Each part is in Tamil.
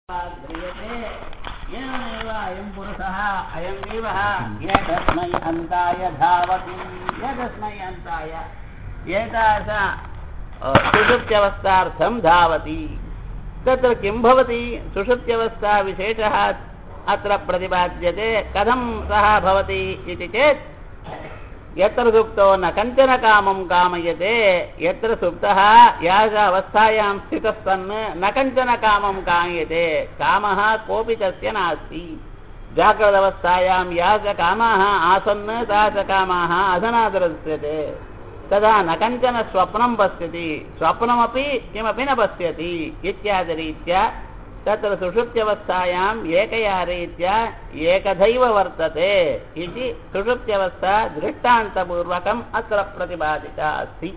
क्रियते एवमेव अयं पुरुषः अयं जीवः एतस्मै अन्ताय धावति एतस्मै अन्ताय एतादृश अ, सुषुप्त्यवस्थार्थं धावति तत्र किं भवति सुषुप्त्यवस्थाविशेषः अत्र प्रतिपाद्यते कथं सः भवति इति चेत् यत्र सुप्तो न कञ्चन कामं कामयते यत्र सुप्तः याः अवस्थायां स्थितः सन् न कञ्चन कामं कामयते कामः कोऽपि तस्य नास्ति जाग्रदवस्थायां याः च कामाः आसन् ताः च कामाः अधुना दृश्यते तदा न कञ्चन स्वप्नं पश्यति स्वप्नमपि किमपि न पश्यति इत्यादिरीत्या तत्र सुषुप्त्यवस्थायाम् एकया रीत्या एकथैव वर्तते इति सुषुप्त्यवस्था दृष्टान्तपूर्वकम् अत्र प्रतिपादिता अस्ति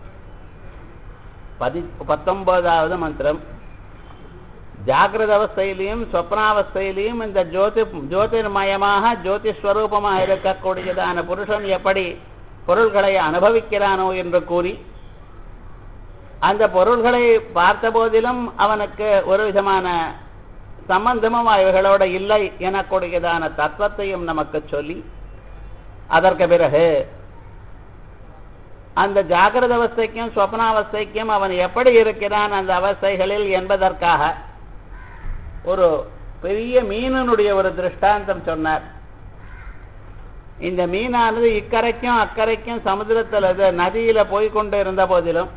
பதி பத்தொன்பதாவது மந்திரம் ஜாகிரத அவஸ்தையிலையும் சொப்னாவஸ்தையிலையும் இந்த ஜோதி ஜோதிர்மயமாக ஜோதிஸ்வரூபமாக இருக்கக்கூடியதான புருஷன் எப்படி பொருள்களை அனுபவிக்கிறானோ என்று கூறி அந்த பொருள்களை பார்த்த போதிலும் அவனுக்கு ஒரு விதமான சம்பந்தமும் அவைகளோட இல்லை எனக்கூடியதான தத்துவத்தையும் நமக்கு சொல்லி அதற்கு பிறகு அந்த ஜாகிரத அவஸ்தைக்கும் சொப்னாவஸ்தைக்கும் அவன் எப்படி இருக்கிறான் அந்த அவஸ்தைகளில் என்பதற்காக ஒரு பெரிய மீனனுடைய ஒரு திருஷ்டாந்தம் சொன்னார் இந்த மீனானது இக்கரைக்கும் அக்கறைக்கும் சமுத்திரத்தில் இது நதியில போய் கொண்டு இருந்த போதிலும்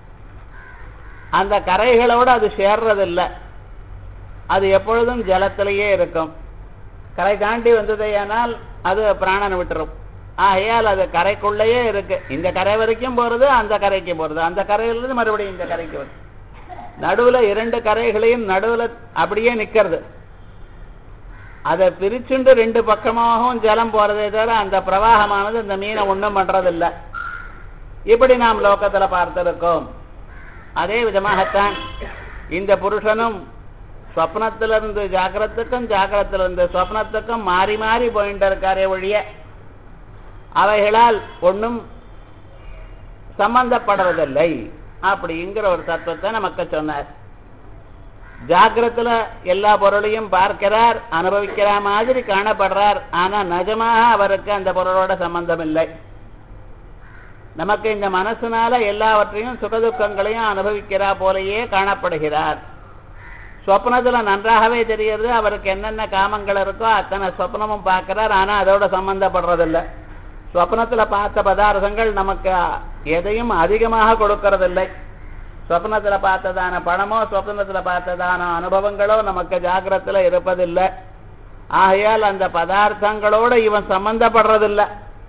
அந்த கரைகளோடு அது சேர்றதில்லை அது எப்பொழுதும் ஜலத்திலேயே இருக்கும் கரை தாண்டி வந்ததையானால் அது பிராணனை விட்டுரும் ஆகையால் அது கரைக்குள்ளேயே இருக்கு இந்த கரை வரைக்கும் போறது அந்த கரைக்கு போறது அந்த கரையிலிருந்து மறுபடியும் இந்த கரைக்கு வருது நடுவுல இரண்டு கரைகளையும் நடுவுல அப்படியே நிக்கிறது அதை பிரிச்சுண்டு ரெண்டு பக்கமாகவும் ஜலம் போறதே தவிர அந்த பிரவாகமானது இந்த மீனை ஒன்றும் பண்றதில்லை இப்படி நாம் லோகத்துல பார்த்திருக்கோம் அதே விதமாகத்தான் இந்த புருஷனும் ஸ்வப்னத்திலிருந்து ஜாக்கிரத்துக்கும் ஜாக்கிரத்திலிருந்து ஸ்வப்னத்துக்கும் மாறி மாறி போயிட்டு இருக்காரே ஒழிய அவைகளால் ஒன்றும் சம்பந்தப்படுவதில்லை அப்படிங்கிற ஒரு தத்துவத்தை நமக்கு சொன்னார் ஜாக்கிரத்துல எல்லா பொருளையும் பார்க்கிறார் அனுபவிக்கிற மாதிரி காணப்படுறார் ஆனா நிஜமாக அவருக்கு அந்த பொருளோட சம்பந்தம் இல்லை நமக்கு இந்த மனசுனால எல்லாவற்றையும் சுகதுக்கங்களையும் அனுபவிக்கிறா போலேயே காணப்படுகிறார் சொப்னத்துல நன்றாகவே தெரிகிறது அவருக்கு என்னென்ன காமங்கள் இருக்கோ அத்தனை சொப்னமும் பார்க்கிறார் ஆனா அதோட சம்பந்தப்படுறதில்லை சொப்னத்துல பார்த்த பதார்த்தங்கள் நமக்கு எதையும் அதிகமாக கொடுக்கறதில்லை சொப்னத்துல பார்த்ததான பணமோ சொப்னத்துல பார்த்ததான அனுபவங்களோ நமக்கு ஜாகிரத்துல இருப்பதில்லை ஆகையால் அந்த பதார்த்தங்களோட இவன் சம்பந்தப்படுறதில்லை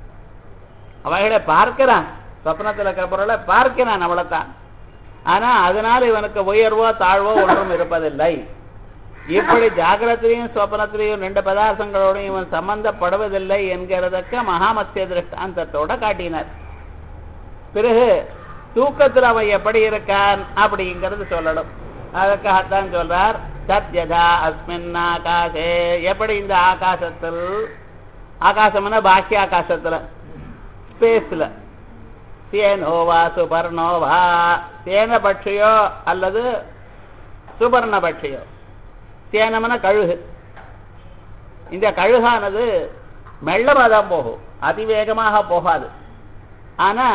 அவைகளை பார்க்கிறான் சொப்னத்தில் இருக்கிற பொருளை பார்க்கிறான் அவ்வளவுதான் ஆனா அதனால இவனுக்கு உயர்வோ தாழ்வோ ஒன்றும் இருப்பதில்லை இப்படி ஜாகிரத்திலையும் சொப்னத்திலையும் ரெண்டு பதார்த்தங்களோடும் இவன் சம்பந்தப்படுவதில்லை என்கிறதுக்கு மகாமத்திய திருஷ்டாந்தத்தோட காட்டினார் பிறகு தூக்கத்தில் அவன் எப்படி இருக்கான் அப்படிங்கிறது சொல்லணும் அதுக்காகத்தான் சொல்றார் சத்யதா அஸ்மின் ஆகாசே எப்படி இந்த ஆகாசத்தில் ஆகாசம்னா பாக்கிய ஆகாசத்துல ஸ்பேஸ்ல தேனோவா சுபர்ணோவா தேன பட்சியோ அல்லது சுபர்ண பட்சியோ தேனம்னா கழுகு இந்த கழுகானது மெல்லமாக தான் போகும் அதிவேகமாக போகாது ஆனா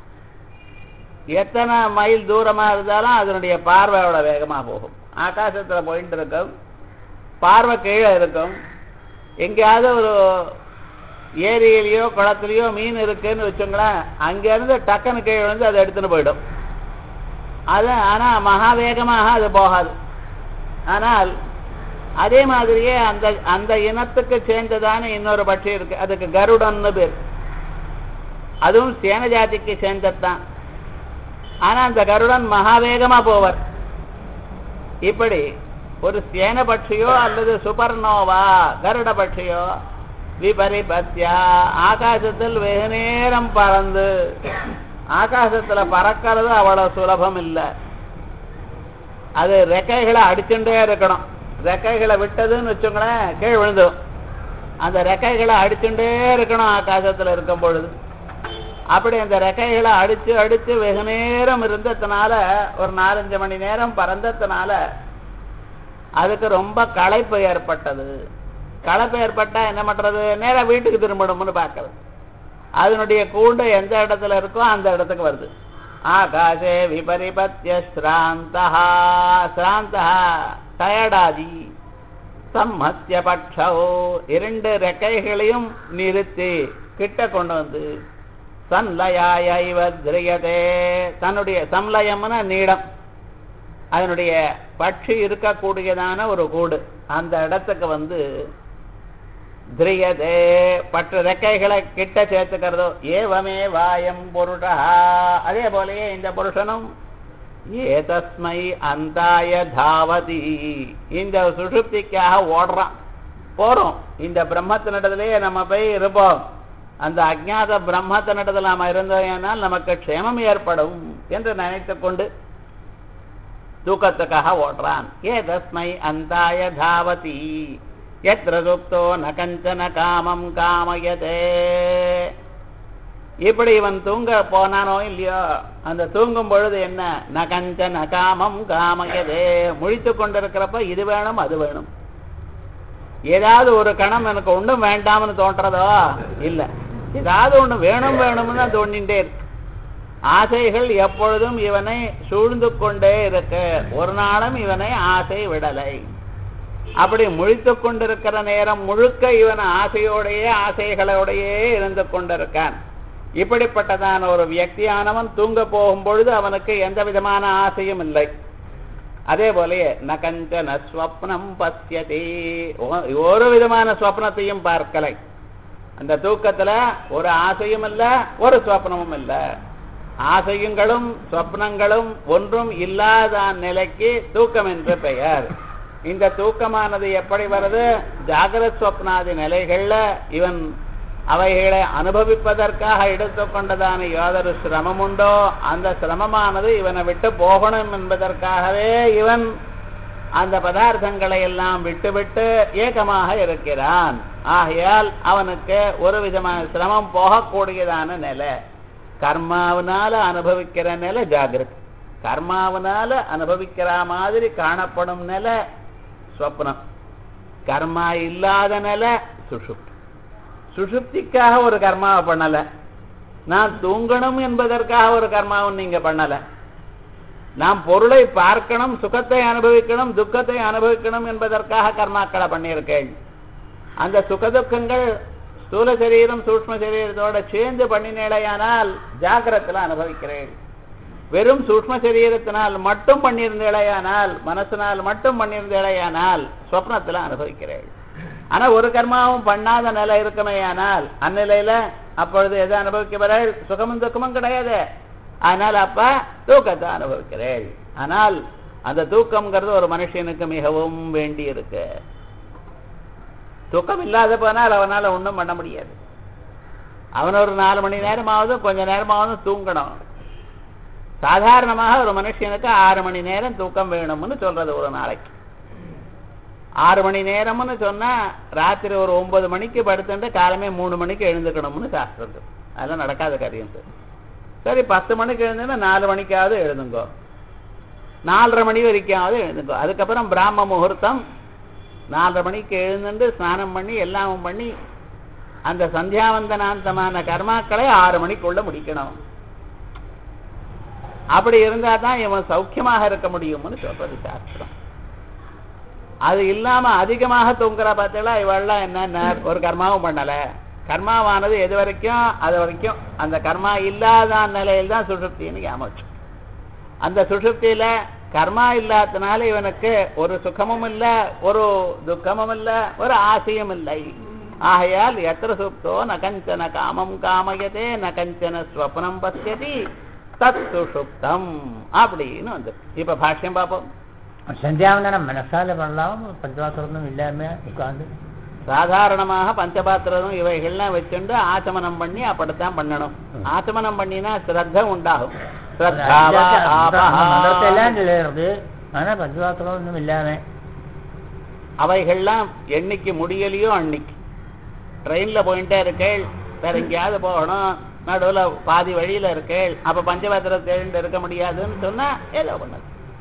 எத்தனை மைல் தூரமா இருந்தாலும் அதனுடைய பார்வையோட வேகமாக போகும் ஆகாசத்துல போயிட்டு இருக்கும் பார்வை கீழே இருக்கும் எங்கேயாவது ஒரு ஏரியிலையோ குளத்துலையோ மீன் இருக்குன்னு வச்சுங்களேன் அங்கேருந்து டக்குன்னு கீழே வந்து அதை எடுத்துன்னு போயிடும் அது ஆனால் மகா வேகமாக அது போகாது ஆனால் அதே மாதிரியே அந்த அந்த இனத்துக்கு சேர்ந்ததான இன்னொரு பட்சி இருக்கு அதுக்கு கருடன்னு பேர் அதுவும் சேன ஜாதிக்கு சேர்ந்ததுதான் ஆனா அந்த கருடன் மகாவேகமா போவர் இப்படி ஒரு சேன பட்சியோ அல்லது சுபர்ணோவா கருட பட்சியோ விபரிபத்யா ஆகாசத்தில் வெகு நேரம் பறந்து ஆகாசத்துல பறக்கிறது அவ்வளவு சுலபம் இல்லை அது ரெக்கைகளை அடிச்சுட்டே இருக்கணும் ரெக்கைகளை விட்டதுன்னு வச்சுங்களேன் கீழ் விழுந்துடும் அந்த ரெக்கைகளை அடிச்சுட்டே இருக்கணும் ஆகாசத்துல இருக்கும் பொழுது அப்படி அந்த ரெக்கைகளை அடிச்சு அடிச்சு வெகு நேரம் இருந்ததுனால ஒரு நாலஞ்சு மணி நேரம் பறந்ததுனால அதுக்கு ரொம்ப களைப்பு ஏற்பட்டது களைப்பு ஏற்பட்டா என்ன பண்றது நேரா வீட்டுக்கு திரும்பணும்னு பார்க்கறது அதனுடைய கூண்டு எந்த இடத்துல இருக்கோ அந்த இடத்துக்கு வருது ஆகாசே விபரிபத்திய ஸ்ராந்தா ஸ்ராந்தா டயர்டாதி சம்மத்திய பட்சோ இரண்டு ரெக்கைகளையும் நிறுத்தி கிட்ட கொண்டு வந்து சன்லயாயைவ திரியதே தன்னுடைய சம்லயம்னா நீளம் அதனுடைய பட்சி இருக்கக்கூடியதான ஒரு கூடு அந்த இடத்துக்கு வந்து திரியதே பற்று ரெக்கைகளை கிட்ட சேர்த்துக்கிறதோ ஏவமே வாயம் புருஷா அதே போலயே இந்த புருஷனும் ஏதஸ்மை அந்தாய தாவதி இந்த சுஷுப்திக்காக ஓடுறான் போறோம் இந்த பிரம்மத்தினிடத்திலேயே நம்ம போய் இருப்போம் அந்த அஜ்ஞாத பிரம்மத்தினிடத்தில் நாம இருந்தோம்னால் நமக்கு க்ஷேமம் ஏற்படும் என்று நினைத்துக் கொண்டு தூக்கத்துக்காக ஓடுறான் ஏதஸ்மை அந்தாய தாவதி எத்திர சுப்தோ ந கஞ்சன காமம் காமயதே இப்படி இவன் தூங்க போனானோ இல்லையோ அந்த தூங்கும் பொழுது என்ன ந கஞ்சன காமம் காமயதே முழித்து கொண்டிருக்கிறப்ப இது வேணும் அது வேணும் ஏதாவது ஒரு கணம் எனக்கு ஒண்ணும் வேண்டாம்னு தோன்றதோ இல்ல ஏதாவது ஒண்ணு வேணும் வேணும்னு தான் தோண்டிகிட்டே இருக்கு ஆசைகள் எப்பொழுதும் இவனை சூழ்ந்து கொண்டே இருக்கு ஒரு நாளும் இவனை ஆசை விடலை அப்படி முழித்து கொண்டிருக்கிற நேரம் முழுக்க இவன் ஆசையோடையே ஆசைகளோடையே இருந்து கொண்டிருக்கான் இப்படிப்பட்டதான ஒரு வியக்தியானவன் தூங்க போகும் பொழுது அவனுக்கு எந்த விதமான ஆசையும் இல்லை அதே போலயே நகஞ்சன ஸ்வப்னம் பசியதி ஒரு விதமான ஸ்வப்னத்தையும் பார்க்கலை அந்த தூக்கத்துல ஒரு ஆசையும் இல்ல ஒரு ஸ்வப்னமும் இல்ல ஆசையுங்களும் ஸ்வப்னங்களும் ஒன்றும் இல்லாத நிலைக்கு தூக்கம் என்று பெயர் இந்த தூக்கமானது எப்படி வருது ஜாகிரத் ஸ்வப்னாதி நிலைகள்ல இவன் அவைகளை அனுபவிப்பதற்காக எடுத்துக்கொண்டதான யாதொரு சிரமம் உண்டோ அந்த சிரமமானது இவனை விட்டு போகணும் என்பதற்காகவே இவன் அந்த பதார்த்தங்களை எல்லாம் விட்டுவிட்டு ஏக்கமாக இருக்கிறான் ஆகையால் அவனுக்கு ஒரு விதமான சிரமம் போகக்கூடியதான நிலை கர்மாவனால அனுபவிக்கிற நிலை ஜாகிரத் கர்மாவனால அனுபவிக்கிற மாதிரி காணப்படும் நிலை ஸ்வப்னம் கர்மா இல்லாத நிலை சுஷுப்தி சுஷுப்திக்காக ஒரு கர்மாவை பண்ணல நான் தூங்கணும் என்பதற்காக ஒரு கர்மாவும் நீங்க பண்ணல நாம் பொருளை பார்க்கணும் சுகத்தை அனுபவிக்கணும் துக்கத்தை அனுபவிக்கணும் என்பதற்காக கர்மாக்களை பண்ணியிருக்கேன் அந்த சுகதுக்கங்கள் ஸ்தூல சரீரம் சூக்ம சரீரத்தோட சேர்ந்து பண்ணினேடையானால் ஜாகிரத்தில் அனுபவிக்கிறேன் வெறும் சூக்ம சரீரத்தினால் மட்டும் பண்ணியிருந்தேடையானால் மனசினால் மட்டும் பண்ணியிருந்தேடையானால் சொப்னத்தில் அனுபவிக்கிறேன் ஆனா ஒரு கர்மாவும் பண்ணாத நிலை இருக்குமேயானால் அந்நிலையில அப்பொழுது எதை அனுபவிக்கிறீர்கள் சுகமும் துக்கமும் கிடையாது ஆனால் அப்ப தூக்கத்தை அனுபவிக்கிறேன் ஆனால் அந்த தூக்கம்ங்கிறது ஒரு மனுஷனுக்கு மிகவும் வேண்டி இருக்கு தூக்கம் இல்லாத போனால் அவனால ஒன்றும் பண்ண முடியாது அவன் ஒரு நாலு மணி நேரமாவது கொஞ்ச நேரமாவது தூங்கணும் சாதாரணமாக ஒரு மனுஷனுக்கு ஆறு மணி நேரம் தூக்கம் வேணும்னு சொல்றது ஒரு நாளைக்கு ஆறு மணி நேரம்னு சொன்னா ராத்திரி ஒரு ஒன்பது மணிக்கு படுத்துட்டு காலமே மூணு மணிக்கு எழுந்துக்கணும்னு சாஸ்திரம் அதெல்லாம் நடக்காத காரியம் சார் சரி பத்து மணிக்கு எழுந்துன்னா நாலு மணிக்காவது எழுதுங்கோ நாலரை மணி வரைக்காவது எழுதுங்கோ அதுக்கப்புறம் பிராம முகூர்த்தம் நாலரை மணிக்கு எழுந்துட்டு ஸ்நானம் பண்ணி எல்லாம் பண்ணி அந்த சந்தியாவந்தனாந்தமான கர்மாக்களை ஆறு மணிக்குள்ள முடிக்கணும் அப்படி இருந்தா தான் இவன் சௌக்கியமாக இருக்க முடியும்னு சொல்றது சாஸ்திரம் அது இல்லாம அதிகமாக தூங்குற பார்த்தீங்களா இவெல்லாம் என்னென்ன ஒரு கர்மாவும் பண்ணல கர்மாவானது எது வரைக்கும் அது வரைக்கும் அந்த கர்மா இல்லாத நிலையில் தான் சுஷுப்தின்னு ஞாபகம் அந்த சுஷுப்தியில கர்மா இல்லாதனால இவனுக்கு ஒரு சுகமும் இல்ல ஒரு துக்கமும் இல்ல ஒரு ஆசையும் இல்லை ஆகையால் எத்திர சுப்தோ ந கஞ்சன காமம் காமயதே ந கஞ்சன ஸ்வப்னம் பசியதி தத் சுஷுப்தம் அப்படின்னு வந்து இப்ப பாஷ்யம் பார்ப்போம் சந்தியாவந்தனம் மனசால பண்ணலாம் பஞ்சவாசனம் இல்லாம உட்கார்ந்து சாதாரணமாக பஞ்சபாத்திரம் இவைகள்லாம் வச்சுண்டு ஆச்சமனம் பண்ணி அப்படித்தான் பண்ணணும் ஆச்சமனம் பண்ணினா ஸ்ரத்த உண்டாகும் ஸ்ரத்தாவா ஆபஹா. மந்திரத்தெல்லாம் சொல்லிடுறது ஆனா பஞ்சவாசனம் ஒன்றும் இல்லாம அவைகள்லாம் என்னைக்கு முடியலையோ அன்னைக்கு ட்ரெயின்ல போயிட்டே இருக்கேள் வேற எங்கேயாவது போகணும் நடுவுல பாதி வழியில இருக்கேள் அப்ப பஞ்சபாத்திரம் தேடிட்டு இருக்க முடியாதுன்னு சொன்னா ஏதோ பண்ணது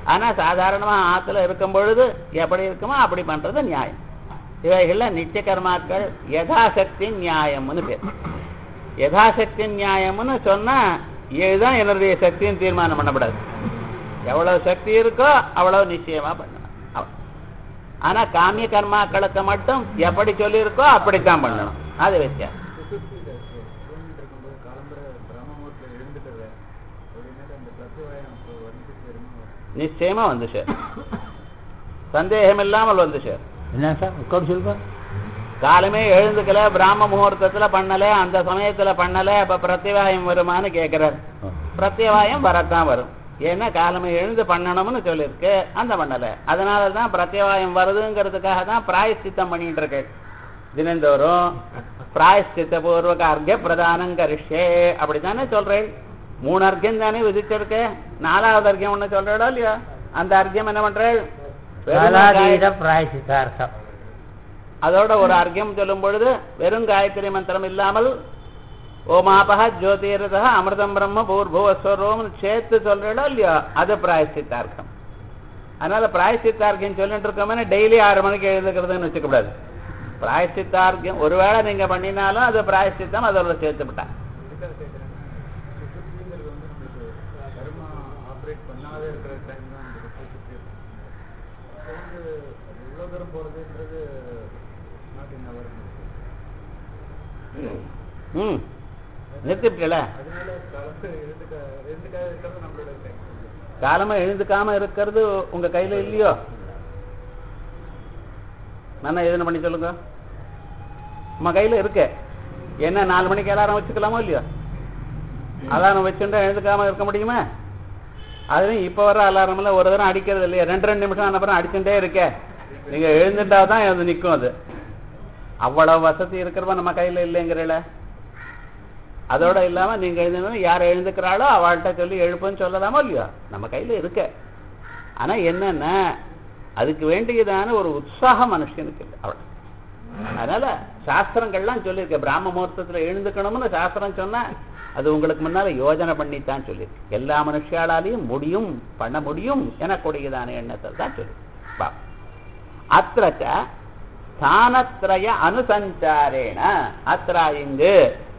ஆனா சாதாரணமா ஆத்துல இருக்கும் பொழுது எப்படி இருக்குமோ அப்படி பண்றது நியாயம் இவைகள்ல நித்திய கர்மாக்கள் யதாசக்தி நியாயம்னு பேர் யதாசக்தி நியாயம்னு சொன்னா இதுதான் என்னுடைய சக்தின்னு தீர்மானம் பண்ணக்கூடாது எவ்வளவு சக்தி இருக்கோ அவ்வளவு நிச்சயமா பண்ணணும் அவ்வ- ஆனா காமிய கர்மாக்களுக்கு மட்டும் எப்படி சொல்லியிருக்கோ அப்படித்தான் பண்ணணும் அது வித்தியாசம் சுசுப்தியில தூங்கிட்டு இருக்கும்போது காலம்பர பிரம்மமுகூர்த்தில எழுந்துக்கிறது அப்படின்னாக்க அந்த பிரத்யவாயம் அப்போ வந்து சேருமா நிச்சயமா வந்து சார் சந்தேகம் இல்லாமல் வந்து சார் என்ன சார் உட்காந்து சொல்லுங்க காலமே எழுந்துக்கல பிராம முகூர்த்தத்துல பண்ணல அந்த சமயத்துல பண்ணல இப்ப பிரத்யவாயம் வருமான்னு கேக்குறாரு பிரத்யவாயம் வரத்தான் வரும் ஏன்னா காலமே எழுந்து பண்ணணும்னு சொல்லியிருக்கு அந்த பண்ணல அதனால தான் பிரத்யவாயம் வருதுங்கிறதுக்காக தான் பிராயஷ்சித்தம் பண்ணிட்டு இருக்கு தினந்தோறும் பிராயஷ்சித்த பூர்வக அர்க்க பிரதானம் கரிஷே அப்படித்தானே சொல்றேன் மூணு அர்க்கியம் தானே விதிச்சிருக்கு நாலாவது அர்க்கியம் ஒண்ணு சொல்றடோ இல்லையா அந்த அர்க்கியம் என்ன பண்றேன் வெறும் காலாதீத காய- பிராயசித்தார்த்தம் அதோட ஒரு அர்க்கியம் சொல்லும் பொழுது வெறும் காயத்ரி மந்திரம் இல்லாமல் ஓமாபக ஜோதிரதா அமிர்தம் பிரம்ம பூர்புவஸ்வரோம் சேர்த்து சொல்றடோ இல்லையோ அது பிராயசித்தார்க்கம் அதனால பிராயசித்தார்க்கியம் சொல்லிட்டு இருக்கோமே டெய்லி ஆறு மணிக்கு எழுதுக்கிறதுன்னு வச்சுக்கூடாது பிராயசித்தார்க்கியம் ஒருவேளை நீங்க பண்ணினாலும் அது பிராயசித்தம் அதோட சேர்த்து விட்டா எதுக்காக கேட்குறேன்னா சுசுப்திங்கிறது வந்து நம்மளுக்கு கர்மா ஆப்ரேட் பண்ணாத இருக்கிற டைம் தான் அந்த சுசுப்தி அப்போ வந்து எவ்வளோ தூரம் போகிறதுன்றது நாட் இன் அவர் ம் நிறுத்திவிட்டல அதனால காலம்பர எழுந்துக்க எழுந்துக்காத இருக்கிறது நம்மளோட டைம் காலமா எழுந்துக்காம இருக்கிறது உங்க கையில இல்லையோ நான் எதுன பண்ணி சொல்லுங்க உங்க கையில இருக்கு என்ன நாலு மணிக்கு அலாரம் வச்சுக்கலாமோ இல்லையோ அலாரம் வச்சுட்டு எழுந்துக்காம இருக்க முடியுமா அதுலயும் இப்ப வர அலாரம்ல ஒரு தரம் அடிக்கிறது இல்லையா ரெண்டு ரெண்டு நிமிஷம் அப்புறம் அடிச்சுட்டே இருக்கே நீங்க எழுந்துட்டா தான் அது நிக்கும் அது அவ்வளவு வசதி இருக்கிறவ நம்ம கையில இல்லைங்கிறல அதோட இல்லாம நீங்க எழுந்தணும் யார் எழுந்துக்கிறாளோ அவள்கிட்ட சொல்லி எழுப்புன்னு சொல்லலாமோ இல்லையோ நம்ம கையில இருக்க ஆனா என்னன்னா அதுக்கு வேண்டியதான ஒரு உற்சாகம் மனுஷனுக்கு இல்லை அவள் அதனால சாஸ்திரங்கள்லாம் சொல்லியிருக்கு பிராம முகூர்த்தத்துல எழுந்துக்கணும்னு சாஸ்திரம் சொன்னா அது உங்களுக்கு முன்னால யோஜனை பண்ணித்தான் சொல்லியிருக்கு எல்லா மனுஷாலாலையும் முடியும் பண்ண முடியும் எனக்கூடியதான எண்ணத்தை தான் சொல்லி பா அத்திரச்ச ஸ்தானத்ரய அனுசஞ்சாரேண அத்திரா இங்கு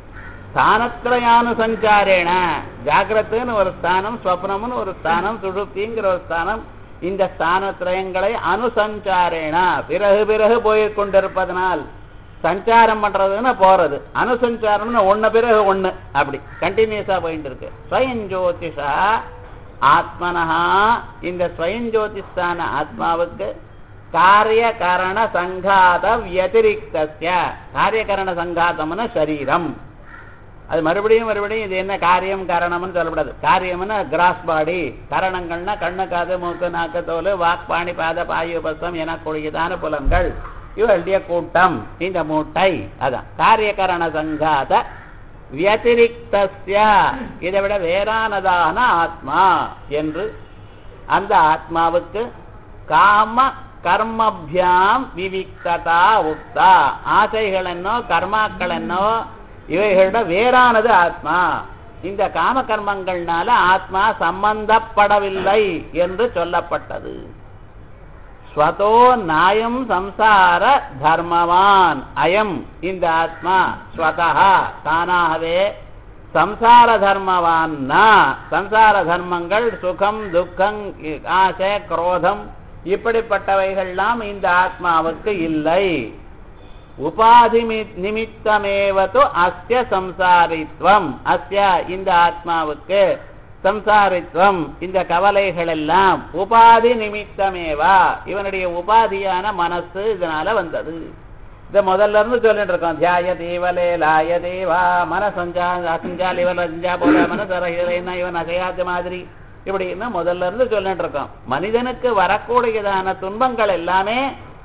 ஸ்தானத்ரயானுசஞ்சாரேண ஜாகிரத்துன்னு ஒரு ஸ்தானம் ஸ்வப்னம்னு ஒரு ஸ்தானம் சுழுப்திங்கிற ஒரு ஸ்தானம் இந்த ஸ்தானத்ரயங்களை அனுசஞ்சாரேன பிறகு பிறகு போய் கொண்டிருப்பதனால் சஞ்சாரம் பண்றதுன்னு போறது அனுசஞ்சாரம்னு ஒண்ணு பிறகு ஒண்ணு அப்படி கண்டினியூஸா போயிட்டு இருக்கு ஸ்வயம் ஜோதிஷா ஆத்மனஹா இந்த ஸ்வயம் ஜோதிஷான ஆத்மாவுக்கு காரிய கரண சங்காத வியதிரிக்தஸ்ய காரியகரண சங்காதம்னு சரீரம் அது மறுபடியும் மறுபடியும் இது என்ன காரியம் காரணம்னு சொல்லக்கூடாது காரியம்னா கிராஸ் பாடி கரணங்கள்னா கண்ணு காது மூக்கு நாக்கு தோல் வாக் பாணி பாத பாயு பசம் எனக்கூடியதான புலன்கள் இவளுடைய கூட்டம் இந்த மூட்டை அதான் காரியகரண சங்காத வியதிரிக்தஸ்ய இதை விட வேறானதான ஆத்மா என்று அந்த ஆத்மாவுக்கு காம கர்மபியாம் விவிக்ததா உக்தா ஆசைகள் என்னோ கர்மாக்கள் என்னோ இவைகளோட வேறானது ஆத்மா இந்த காம கர்மங்கள்னால ஆத்மா சம்பந்தப்படவில்லை என்று சொல்லப்பட்டது ஸ்வதோ நாயம் சம்சார தர்மவான் அயம் இந்த ஆத்மா ஸ்வதா தானாகவே சம்சார தர்மவான் சம்சார தர்மங்கள் சுகம் துக்கம் ஆசை குரோதம் இப்படிப்பட்டவைகள்லாம் இந்த ஆத்மாவுக்கு இல்லை உபாதி நிமித்தமேவது அஸ்ய சம்சாரித்வம் அஸ்ய இந்த ஆத்மாவுக்கு சம்சாரித்வம் இந்த கவலைகள் எல்லாம் உபாதி நிமித்தமேவா இவனுடைய உபாதியான மனசு இதனால வந்தது இத முதல்ல இருந்து சொல்லிட்டு இருக்கோம் தியாய தேவலே லாய தேவா மனசஞ்சா அசஞ்சா லிவலஞ்சா போல மனசரகிரன்னா இவன் அசையாத மாதிரி இப்படின்னு முதல்ல இருந்து சொல்லிட்டு இருக்கோம் மனிதனுக்கு வரக்கூடியதான துன்பங்கள் எல்லாமே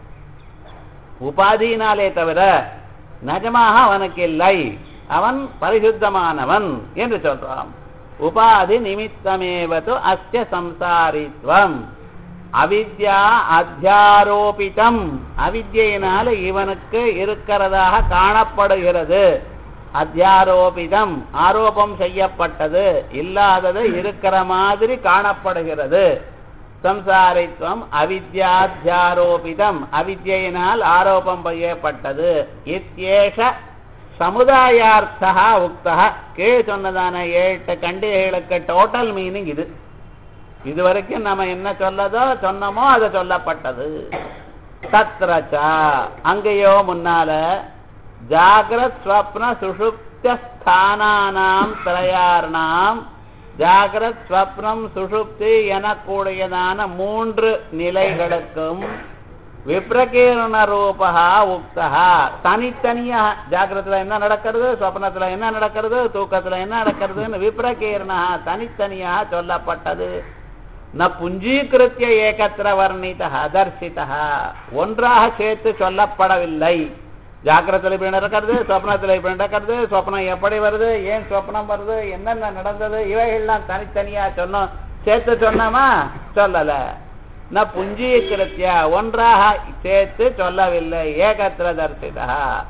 உபாதியினாலே தவிர நிஜமாக அவனுக்கு இல்லை அவன் பரிசுத்தமானவன் என்று சொல்றான் உபாதி நிமித்தமேவது அஸ்ய சம்சாரித்வம் அவித்யா அத்தியாரோபிதம் அவித்யினால இவனுக்கு இருக்கிறதாக காணப்படுகிறது அத்தியாரோபிதம் ஆரோபம் செய்யப்பட்டது இல்லாதது இருக்கிற மாதிரி காணப்படுகிறது சம்சாரித்வம் அவித்யாத்தியாரோபிதம் அவித்யினால் ஆரோபம் செய்யப்பட்டது இத்யேஷ சமுதாயார்த்தா உக்தா கீழ் சொன்னதான ஏழு கண்டிகைகளுக்கு டோட்டல் மீனிங் இது இதுவரைக்கும் நம்ம என்ன சொல்லதோ சொன்னமோ அது சொல்லப்பட்டது தத்ரச்சா அங்கேயோ முன்னால ஜாகிரத் ஸ்வப்ன சுஷுப்த ஸ்தானானாம் திரையார்ணாம் ஜாகிரத் ஸ்வப்னம் சுஷுப்தி எனக்கூடியதான மூன்று நிலைகளுக்கும் விப்ரகீரண ரூபா உக்தா தனித்தனியா ஜாகிரத்துல என்ன நடக்கிறது சொப்னத்துல என்ன நடக்கிறது தூக்கத்துல என்ன நடக்கிறதுன்னு விப்ரகீரணா தனித்தனியா சொல்லப்பட்டது ந புஞ்சீகிருத்திய ஏகத்திர வர்ணிதா தர்சிதா ஒன்றாக சேர்த்து சொல்லப்படவில்லை ஜாக்கிரத்தில் இப்படி நடக்கிறது சொப்னத்தில் இப்படி நடக்கிறது சொப்னம் எப்படி வருது ஏன் சொப்னம் வருது என்னென்ன நடந்தது இவைகள்லாம் தனித்தனியா சொன்னோம் சேர்த்து சொன்னோமா சொல்லல ந புஞ்சீகிருத்திய ஒன்றாக சேர்த்து சொல்லவில்லை ஏகத்திர தர்சிதா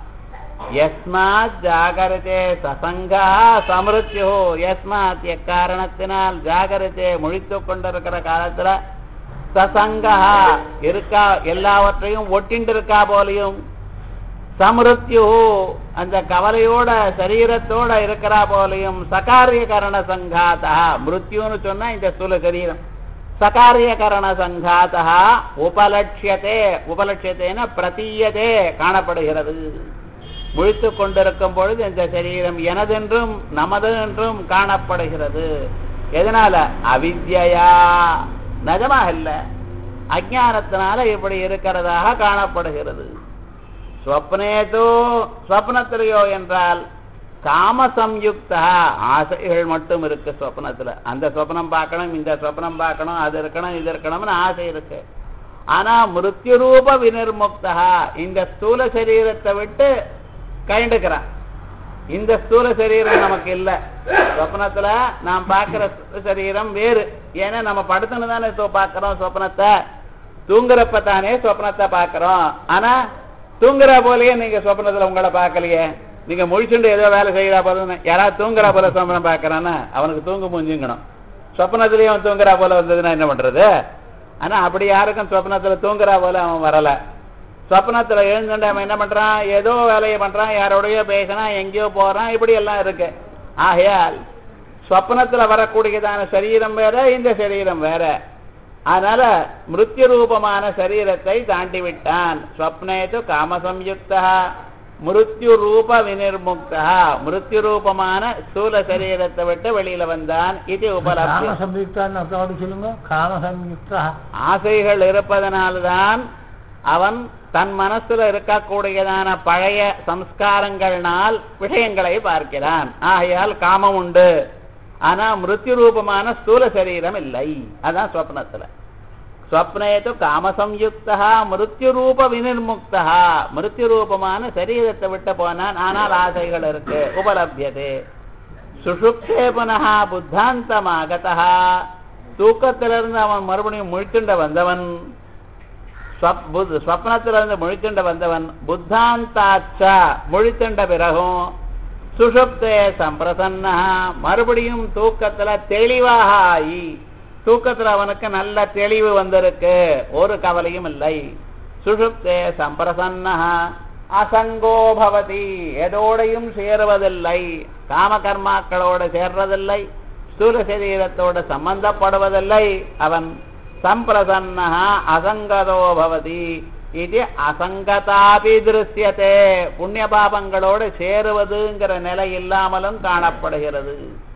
யஸ்மாத் ஜாகரதே சசங்கா சமிருத்யோ யஸ்மாத் எக்காரணத்தினால் ஜாகரதே முழித்து கொண்டிருக்கிற காலத்துல சசங்கா இருக்கா எல்லாவற்றையும் ஒட்டிண்டு இருக்கா போலையும் சமிருத்யு அந்த கவலையோட சரீரத்தோட இருக்கிறா போலையும் சகாரியகரண சங்காதா மிருத்யுன்னு சொன்னா இந்த ஸ்தூல சரீரம் சகாரியகரண சங்காதா உபலட்சியத்தே உபலட்சியத்தேன பிரதீயதே காணப்படுகிறது முழித்து கொண்டிருக்கும் பொழுது இந்த சரீரம் எனதென்றும் நமது என்றும் காணப்படுகிறது எதனால அவித்யா நிஜமாக இல்ல அஜானத்தினால இப்படி இருக்கிறதாக காணப்படுகிறது ஸ்வப்னேதோ ஸ்வப்னத்திலேயோ என்றால் காம சம்யுக்தா ஆசைகள் மட்டும் இருக்கு ஸ்வப்னத்துல அந்த ஸ்வப்னம் பார்க்கணும் இந்த ஸ்வப்னம் பார்க்கணும் அது இருக்கணும் இது இருக்கணும்னு ஆசை இருக்கு ஆனா மிருத்யு ரூப வினிர்முக்தா இந்த ஸ்தூல சரீரத்தை விட்டு கைண்டுக்கிறான் இந்த ஸ்தூல சரீரம் நமக்கு இல்ல சொப்னத்துல நாம் பார்க்கிற சரீரம் வேறு ஏன்னா நம்ம படுத்துன்னு தானே பார்க்கிறோம் சொப்னத்தை தூங்குறப்ப தானே சொப்னத்தை பார்க்கிறோம் ஆனா தூங்குற போலயே நீங்க சொப்னத்துல உங்களை பார்க்கலையே நீங்க முழிச்சுண்டு ஏதோ வேலை செய்யறா போல யாராவது தூங்குறா போல சொப்னம் பார்க்கறான்னா அவனுக்கு தூங்க முடிஞ்சுங்கணும் சொப்னத்திலேயே அவன் தூங்குறா போல வந்ததுன்னா என்ன பண்றது ஆனா அப்படி யாருக்கும் சொப்னத்துல தூங்குறா போல அவன் வரல சொப்னத்துல எழுந்துட்டு அவன் என்ன பண்றான் ஏதோ வேலையை பண்றான் யாரோடய பேசினான் எங்கேயோ போறான் இப்படி எல்லாம் இருக்கு ஆகையால் சொப்னத்துல வரக்கூடியதான சரீரம் வேற இந்த சரீரம் வேற அதனால மிருத்யு ரூபமான சரீரத்தை தாண்டி விட்டான் ஸ்வப்னேது காமசம்யுக்தா மிருத்யு ரூப வினிர்முக்தா மிருத்யு ரூபமான ஸ்தூல சரீரத்தை விட்டு வெளியில வந்தான் இது உபலப்தி காம சம்யுக்தான்னு அர்த்தம் சொல்லுங்க காம சம்யுக்தா ஆசைகள் இருப்பதனால்தான் அவன் தன் மனசுல இருக்கக்கூடியதான பழைய சம்ஸ்காரங்கள்னால் விஷயங்களை பார்க்கிறான் ஆகையால் காமம் உண்டு ஆனா மிருத்யு ரூபமான ஸ்தூல சரீரம் இல்லை அதான் ஸ்வப்னத்துல ஸ்வப்னேது காமசம்யுக்தா மிருத்யு ரூப வினிர்முக்தா மிருத்யு ரூபமான சரீரத்தை விட்டு போனான் ஆனால் ஆசைகள் இருக்கு உபலபியதே சுஷுப்தே புனः புத்தாந்தமாகதா தூக்கத்திலிருந்து அவன் மறுபடியும் முழித்துண்ட வந்தவன் ஸ்வப்- புத்- ஸ்வப்னத்திலிருந்து முழித்துண்ட வந்தவன் புத்தாந்தாச்ச முழித்துண்ட பிறகும் சுஷுப்தே சம்பிரசன்னா மறுபடியும் தூக்கத்துல தெளிவாக ஆகி தூக்கத்துல அவனுக்கு நல்ல தெளிவு வந்திருக்கு ஒரு கவலையும் இல்லை சுஷுப்தே சம்பிரசன்னா அசங்கோ பவதி எதோடையும் சேருவதில்லை காமகர்மாக்களோட சேர்றதில்லை ஸ்தூல சரீரத்தோட சம்பந்தப்படுவதில்லை அவன் சம்பிரசன்னா அசங்கதோ பவதி இது அசங்கதாபி திருஷ்யத்தே புண்ணிய பாபங்களோடு சேருவதுங்கிற நிலை இல்லாமலும் காணப்படுகிறது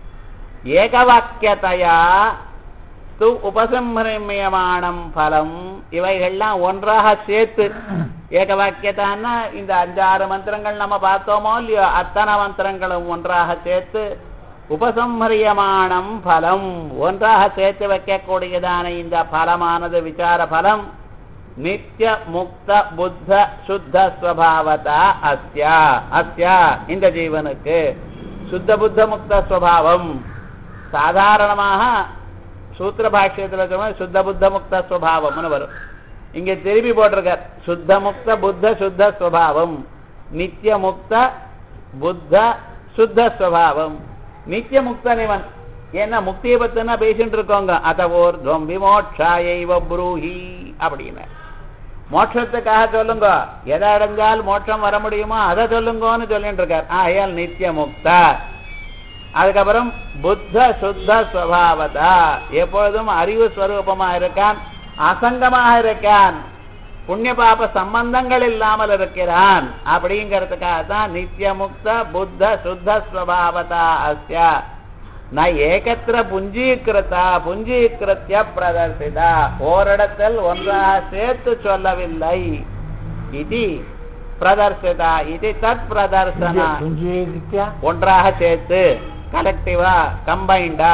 ஏகவாக்கியதையா து உபசம்ஹரியமானம் பலம் இவைகள்லாம் ஒன்றாக சேர்த்து ஏக வாக்கியத்தான்னா இந்த அஞ்சாறு மந்திரங்கள் நம்ம பார்த்தோமோ இல்லையோ அத்தனை மந்திரங்களும் ஒன்றாக சேர்த்து உபசம்ஹரியமானம் பலம் ஒன்றாக சேர்த்து வைக்கக்கூடியதான இந்த பலமானது விசார பலம் நித்திய முக்த புத்த சுத்த ஸ்வபாவதா அஸ்யா அஸ்யா இந்த ஜீவனுக்கு சுத்த புத்த முக்த ஸ்வபாவம் சாதாரணமாக சூத்திர பாஷ்யத்துல சொன்ன சுத்த புத்த முக்த ஸ்வபாவம்னு வரும் இங்க திருப்பி போட்டிருக்கார் சுத்த முக்த புத்த சுத்த ஸ்வபாவம் நித்திய முக்த புத்த சுத்த ஸ்வபாவம் நித்திய முக்தன் இவன் ஏன்னா முக்தியை பத்தினா பேசிட்டு இருக்கோங்க அதவோர் துவம் விமோட்சாயைவ புரூஹி அப்படின்னு மோட்சத்துக்காக சொல்லுங்க எதை அடைஞ்சால் மோட்சம் வர முடியுமோ அதை சொல்லுங்கன்னு சொல்லிட்டு இருக்கார் ஆயால் நித்திய முக்தா அதுக்கப்புறம் புத்த சுத்த ஸ்வபாவதா எப்பொழுதும் அறிவு ஸ்வரூபமா இருக்கான் அசங்கமாக இருக்கான் புண்ணிய பாப சம்பந்தங்கள் இல்லாமல் இருக்கிறான் அப்படிங்கிறதுக்காக தான் நித்திய முக்த புத்த சுத்த ஸ்வபாவதா அஸ்ய ந ஏகத்திர புஞ்சீகிருத்தா புஞ்சீகிருத்திய பிரதர்சிதா ஓரிடத்தில் ஒன்றாக சேர்த்து சொல்லவில்லை இது பிரதர்சிதா இது தத் பிரதர்சனா புஞ்சீகிருத்தியா ஒன்றாக சேர்த்து கலெக்டிவா கம்பைண்டா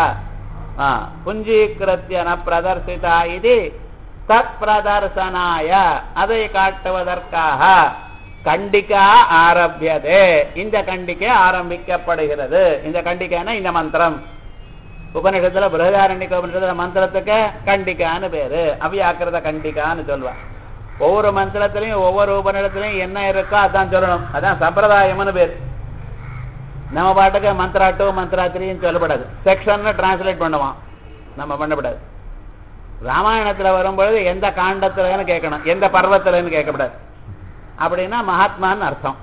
புஞ்சீகிருத்தியன பிரதர்சிதா இது தத் பிரதர்சனாய அதை காட்டுவதற்காக கண்டிக்கா ஆரம்பியதே இந்த கண்டிக்கை ஆரம்பிக்கப்படுகிறது இந்த கண்டிக்கைனா இந்த மந்திரம் உபனிஷத்துல பிரகதாரண்யக்க உபனிஷத்துல மந்திரத்துக்கு கண்டிக்கான்னு பேரு அவ்யாக்கிரத கண்டிக்கான்னு சொல்லுவா ஒவ்வொரு மந்திரத்திலையும் ஒவ்வொரு உபநிடத்திலையும் என்ன இருக்கோ அதான் சொல்லணும் அதான் சம்பிரதாயம்னு பேர் நம்ம பாட்டுக்கு மந்த்ரா டூ மந்த்ரா த்ரீன்னு சொல்லப்படாது செக்ஷன் டிரான்ஸ்லேட் பண்ணுவான் நம்ம பண்ணக்கூடாது ராமாயணத்துல வரும்பொழுது எந்த காண்டத்துலன்னு கேட்கணும் எந்த பர்வத்துலன்னு கேட்கக்கூடாது அப்படின்னா மகாத்மான்னு அர்த்தம்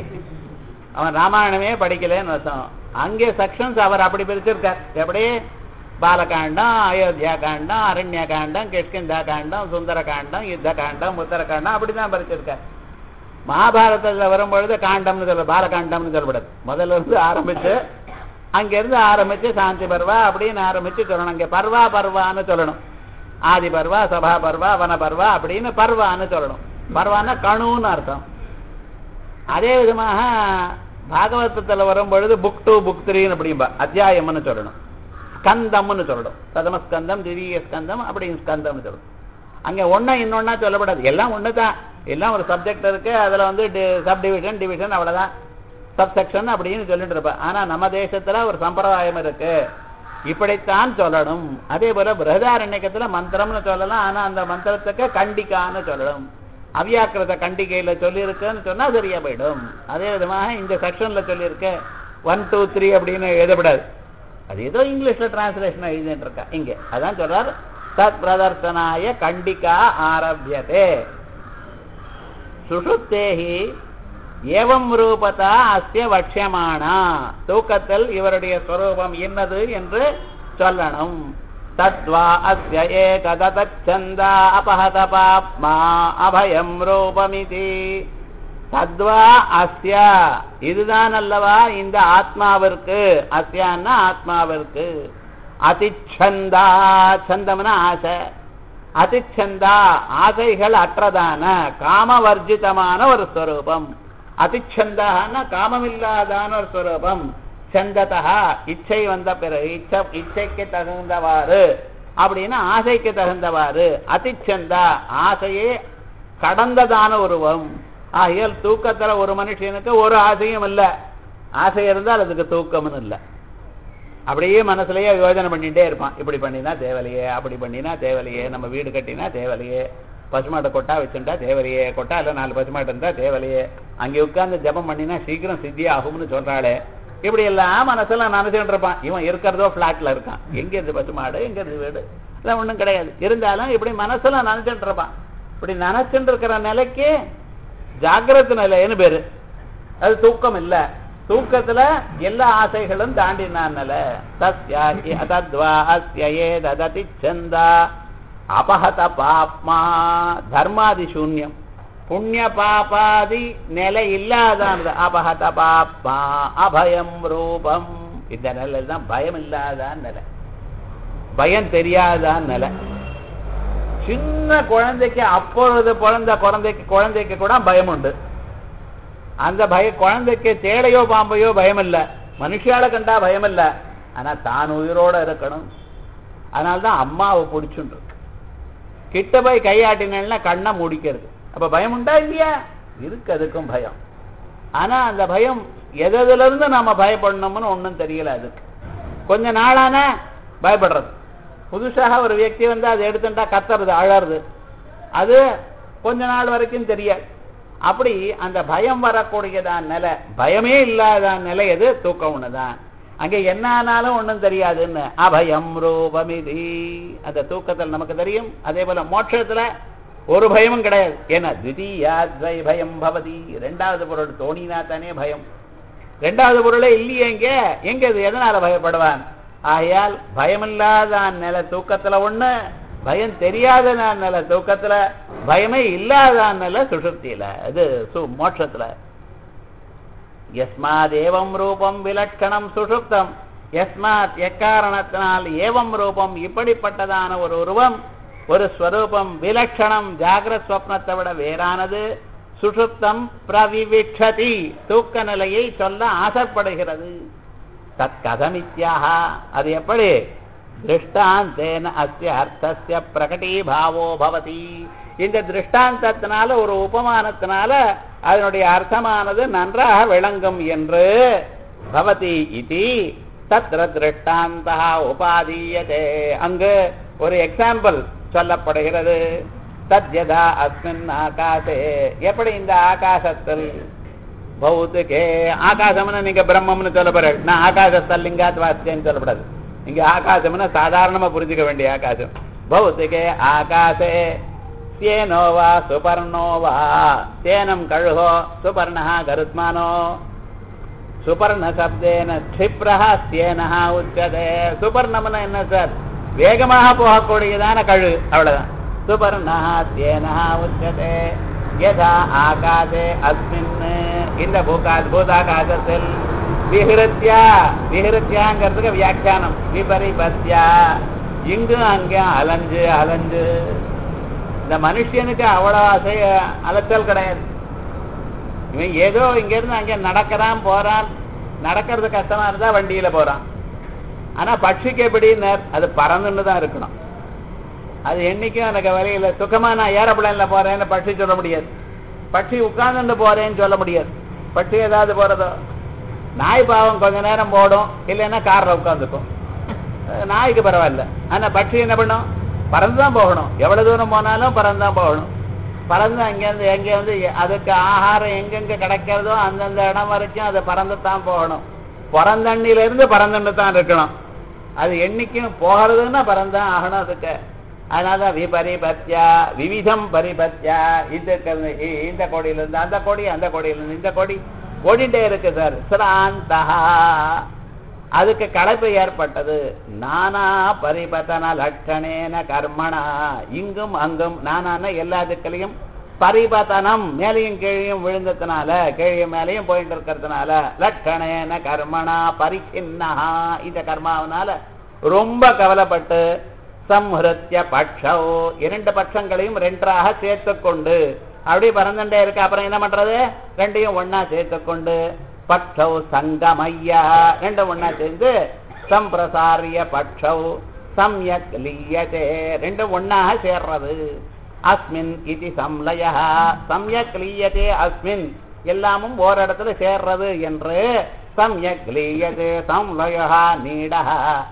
அவன் ராமாயணமே படிக்கலன்னு அர்த்தம் அங்கே செக்ஷன்ஸ் அவர் அப்படி பிரிச்சிருக்கார் எப்படி பாலகாண்டம் அயோத்தியா காண்டம் அரண்ய காண்டம் கிஷ்கிந்தா காண்டம் சுந்தர காண்டம் யுத்த காண்டம் உத்தர காண்டம் அப்படிதான் பிரிச்சிருக்கார் மகாபாரதத்துல வரும்பொழுது காண்டம்னு சொல்ல பாலகாண்டம்னு சொல்லப்படாது முதல்ல இருந்து ஆரம்பிச்சு அங்கிருந்து ஆரம்பிச்சு சாந்தி பர்வா அப்படின்னு ஆரம்பிச்சு சொல்லணும் அங்கே பர்வா பர்வான்னு சொல்லணும் ஆதி பர்வா சபா பர்வா வன பர்வா அப்படின்னு பர்வான்னு சொல்லணும் பர்வான்னா கணுன்னு அர்த்தம் அதே விதமாக பாகவதத்தில் வரும்பொழுது புக் டூ புக் த்ரீன்னு அப்படிம்பா அத்தியாயம்னு சொல்லணும் ஸ்கந்தம்னு சொல்லணும் பிரதம ஸ்கந்தம் திடீய ஸ்கந்தம் அப்படின்னு ஸ்கந்தம்னு சொல்லணும் அங்கே ஒன்றா இன்னொன்னா சொல்லப்படாது எல்லாம் ஒன்று தான் எல்லாம் ஒரு சப்ஜெக்ட் இருக்கு அதில் வந்து சப் டிவிஷன் டிவிஷன் அவ்வளோதான் சப் செக்ஷன் அப்படின்னு சொல்லிட்டு இருப்பேன் ஆனால் நம்ம தேசத்தில் ஒரு சம்பிரதாயம் இருக்கு இப்படித்தான் சொல்லணும் அதே போல பிரகதாரண்யக்கத்துல மந்திரம்னு சொல்லலாம் ஆனா அந்த மந்திரத்துக்கு கண்டிக்கான்னு சொல்லணும் அவ்யாக்கிரத கண்டிகையில சொல்லியிருக்குன்னு சொன்னா சரியா போயிடும் அதே விதமாக இந்த செக்ஷன்ல சொல்லியிருக்க ஒன் டூ த்ரீ அப்படின்னு எழுதப்படாது அது ஏதோ இங்கிலீஷ்ல டிரான்ஸ்லேஷன் எழுதிட்டு இருக்கா இங்க அதான் சொல்றார் தத் பிரதர்சனாய கண்டிகா ஆரம்பியதே சுஷுப்தேகி ஏவம் ரூபதா அஸ்ய வட்சியமானா தூக்கத்தில் இவருடைய ஸ்வரூபம் என்னது என்று சொல்லணும் தத்வா அஸ்ய ஏகதச்சந்தா அபஹத பாப்மா அபயம் ரூபமிதி தத்வா அஸ்ய இதுதான் அல்லவா இந்த ஆத்மாவிற்கு அஸ்யான்னா ஆத்மாவிற்கு அதிச்சந்தா சந்தம்னா ஆசை அதிச்சந்தா ஆசைகள் அற்றதான காமவர்ஜிதமான ஒரு ஸ்வரூபம் அதிச்சந்தான காமமில்லாதான ஒரு ஸ்வரூபம் சந்ததா இச்சை வந்த பிறகு இச்ச இச்சைக்கு தகுந்தவாறு அப்படின்னா ஆசைக்கு தகுந்தவாறு அதிச்சந்தா ஆசையே கடந்ததான உருவம் ஆகையால் தூக்கத்துல ஒரு மனுஷனுக்கு ஒரு ஆசையும் இல்லை ஆசை இருந்தால் அதுக்கு தூக்கம்னு இல்லை அப்படியே மனசுலயே யோஜனை பண்ணிட்டே இருப்பான் இப்படி பண்ணினா தேவலையே அப்படி பண்ணினா தேவலையே நம்ம வீடு கட்டினா தேவலையே பசுமாட்டை கொட்டா வச்சுட்டா தேவலையே கொட்டா இல்லை நாலு பசுமாட்டு இருந்தா தேவலையே அங்கே உட்கார்ந்து ஜபம் பண்ணினா சீக்கிரம் சித்தி ஆகும்னு சொல்றாளே இப்படி எல்லாம் மனசுல நினைச்சுட்டு இருப்பான் இவன் இருக்கிறதோ பிளாட்ல இருக்கான் எங்க இருந்து பசுமாடு எங்க இருந்து வீடு இதெல்லாம் ஒண்ணும் கிடையாது இருந்தாலும் இப்படி மனசுல நினைச்சுட்டு இருப்பான் இப்படி நினைச்சுட்டு இருக்கிற நிலைக்கு ஜாகிரத நிலைன்னு பேரு அது தூக்கம் இல்ல தூக்கத்துல எல்லா ஆசைகளும் தாண்டினால தஸ்யா தத்வா அஸ்ய ஏததி சந்தா அபஹத பாப்மா தர்மாதி சூன்யம் புண்ணிய பாபாதி நிலை இல்லாதானது அபஹத பாப்மா அபயம் ரூபம் இந்த நிலையில் தான் பயம் இல்லாதான் நிலை பயம் தெரியாதான் நிலை சின்ன குழந்தைக்கு அப்பொழுது பிறந்த குழந்தைக்கு குழந்தைக்கு கூட பயம் உண்டு அந்த பய குழந்தைக்கு தேளையோ பாம்பையோ பயம் இல்ல மனுஷால கண்டா பயம் இல்ல ஆனா தான் உயிரோட இருக்கணும் அதனால்தான் அம்மாவை பிடிச்சுட்டு இருக்கு கிட்ட போய் கையாட்டினா கண்ணை முடிக்கிறது அப்ப பயம் உண்டா இல்லையா இருக்கு அதுக்கும் பயம் ஆனா அந்த பயம் எதுல இருந்து நாம பயப்படணும்னு ஒண்ணும் தெரியல அதுக்கு கொஞ்ச நாளான பயப்படுறது புதுசாக ஒரு வியக்தி வந்து அதை எடுத்துட்டா கத்துறது அழறது அது கொஞ்ச நாள் வரைக்கும் தெரியாது அப்படி அந்த பயம் வரக்கூடியதான் நிலை பயமே இல்லாத நிலை எது தூக்கம் ஒண்ணுதான் அங்க என்ன ஆனாலும் ஒண்ணும் தெரியாதுன்னு அபயம் ரூபமிதி அந்த தூக்கத்தில் நமக்கு தெரியும் அதே போல மோட்சத்துல ஒரு பயமும் கிடையாது ஏன்னா திடீயாத்வை பயம் பவதி ரெண்டாவது பொருள் தோணினா தானே பயம் ரெண்டாவது பொருளே இல்லையே எங்க எங்க இது எதனால பயப்படுவான் ஆகையால் பயமில்லாத நில தூக்கத்துல ஒண்ணு பயம் தெரியாத நில தூக்கத்துல பயமே இல்லாத நில சுஷுப்தியில இது சு- மோட்சத்துல யஸ்மாத் ஏவம் ரூபம் விலட்சணம் சுஷுப்தம் யஸ்மாத் எக்காரணத்தினால் ஏவம் ரூபம் இப்படிப்பட்டதான ஒரு உருவம் ஒரு ஸ்வரூபம் விலட்சணம் ஜாகிரத் ஸ்வப்னத்தை விட வேறானது சுஷுப்தம் பிரவிவிக்ஷதி தூக்க நிலையை சொல்ல ஆசைப்படுகிறது தத் கதமித்யாக அது எப்படி திருஷ்டாந்தேன அஸ்ய அர்த்தஸ்ய பிரகடீபாவோ பவதி இந்த திருஷ்டாந்தத்தினால ஒரு உபமானத்தினால அதனுடைய அர்த்தமானது நன்றாக விளங்கும் என்று பவதி இது தத்ர திருஷ்டாந்தா உபாதீயதே அங்கு ஒரு எக்ஸாம்பிள் சொல்லப்படுகிறது தத்யதா அஸ்மின் ஆகாசே எப்படி இந்த ஆகாசத்தில் பௌத்துக்கே ஆகாசம்னு நீங்க பிரம்மம்னு சொல்ல போற நான் ஆகாசத்தல் லிங்காத் வாசிச்சேன்னு சொல்லப்படாது இங்க ஆகாசம்னு சாதாரணமா புரிஞ்சுக்க வேண்டிய ஆகாசம் பௌத்துக்கே ஆகாசே சேனோவா சுபர்ணோவா சேனம் கழுகோ சுபர்ணா கருத்மானோ சுபர்ண சப்தேன க்ஷிப்ரஹா ஸ்யேனஹா உச்சதே சுபர்ணம்னா என்ன சார் வேகமாக போகக்கூடியதான கழு அவ்வளவுதான் சுபர்ணா ஸ்யேனஹா உச்சதே யதா ஆகாசே அஸ்மின் இந்த பூகா பூதாகாசத்தில் விஹிருத்யா விஹிருத்யாங்கிறதுக்கு வியாக்கியானம் விபரிபத்யா இங்கும் அங்கேயும் அலைஞ்சு அலைஞ்சு இந்த மனுஷனுக்கு அவ்வளவு அசை அலைச்சல் கிடையாது இவன் ஏதோ இங்க இருந்து அங்க நடக்கிறான் போறான் நடக்கிறது கஷ்டமா இருந்தா வண்டியில போறான் ஆனா பட்சிக்கு எப்படின்னு அது பறந்துன்னு தான் இருக்கணும் அது என்னைக்கும் எனக்கு வரையில சுகமா நான் ஏரோப்ளேன்ல போறேன்னு பட்சி சொல்ல முடியாது பட்சி உட்கார்ந்துட்டு போறேன்னு சொல்ல முடியாது பட்சி ஏதாவது போறதோ நாய் பாவம் கொஞ்ச நேரம் போடும் இல்லைன்னா கார்ல உட்காந்துக்கும் அஹ் நாய்க்கு பரவாயில்ல ஆனா பட்சி என்ன பண்ணும் பறந்து தான் போகணும் எவ்வளவு தூரம் போனாலும் பறந்து தான் போகணும் பறந்து அங்கேருந்து எங்கே வந்து எ- அதுக்கு ஆகாரம் எங்கெங்க கிடைக்கிறதோ அந்தந்த இடம் வரைக்கும் அது பறந்து தான் போகணும் பிறந்தண்ணில இருந்து பறந்துட்டு தான் இருக்கணும் அது என்னைக்கும் போகிறதுன்னா பறந்தான் ஆகணும் அதுக்கு அதனால விபரிபத்யா விவிதம் பரிபத்யா இந்த க- இ- இந்த கோடியிலிருந்து அந்த கோடி அந்த கோடியிலிருந்து இந்த கோடி ஓடிட்டே இருக்கு சார் சிராந்தா அதுக்கு களைப்பு ஏற்பட்டது நானா பரிபதன லட்சணேன கர்மணா இங்கும் அங்கும் நானான எல்லாத்துக்களையும் பரிபதனம் மேலையும் கீழையும் விழுந்ததுனால கீழையும் மேலையும் போயிட்டு இருக்கிறதுனால லட்சணேன கர்மணா பரிச்சின்னா இந்த கர்மாவனால ரொம்ப கவலைப்பட்டு சம்ஹிருத்திய பட்சோ இரண்டு பட்சங்களையும் ரெண்டாக சேர்த்துக்கொண்டு அப்படி பறந்துட்டே இருக்கு அப்புறம் என்ன பண்றது ரெண்டையும் ஒண்ணா சேர்த்துக்கொண்டு பட்சௌ சங்கமையா ரெண்டும் ஒண்ணா சேர்ந்து சம்பிரசாரிய பட்சௌ சம்யக் லீயதே ரெண்டும் ஒண்ணாக சேர்றது அஸ்மின் இது சம்லய சம்யக் லீயதே அஸ்மின் எல்லாமும் ஓரிடத்துல சேர்றது என்று சம்யக் லீயதே சம்லயா நீடா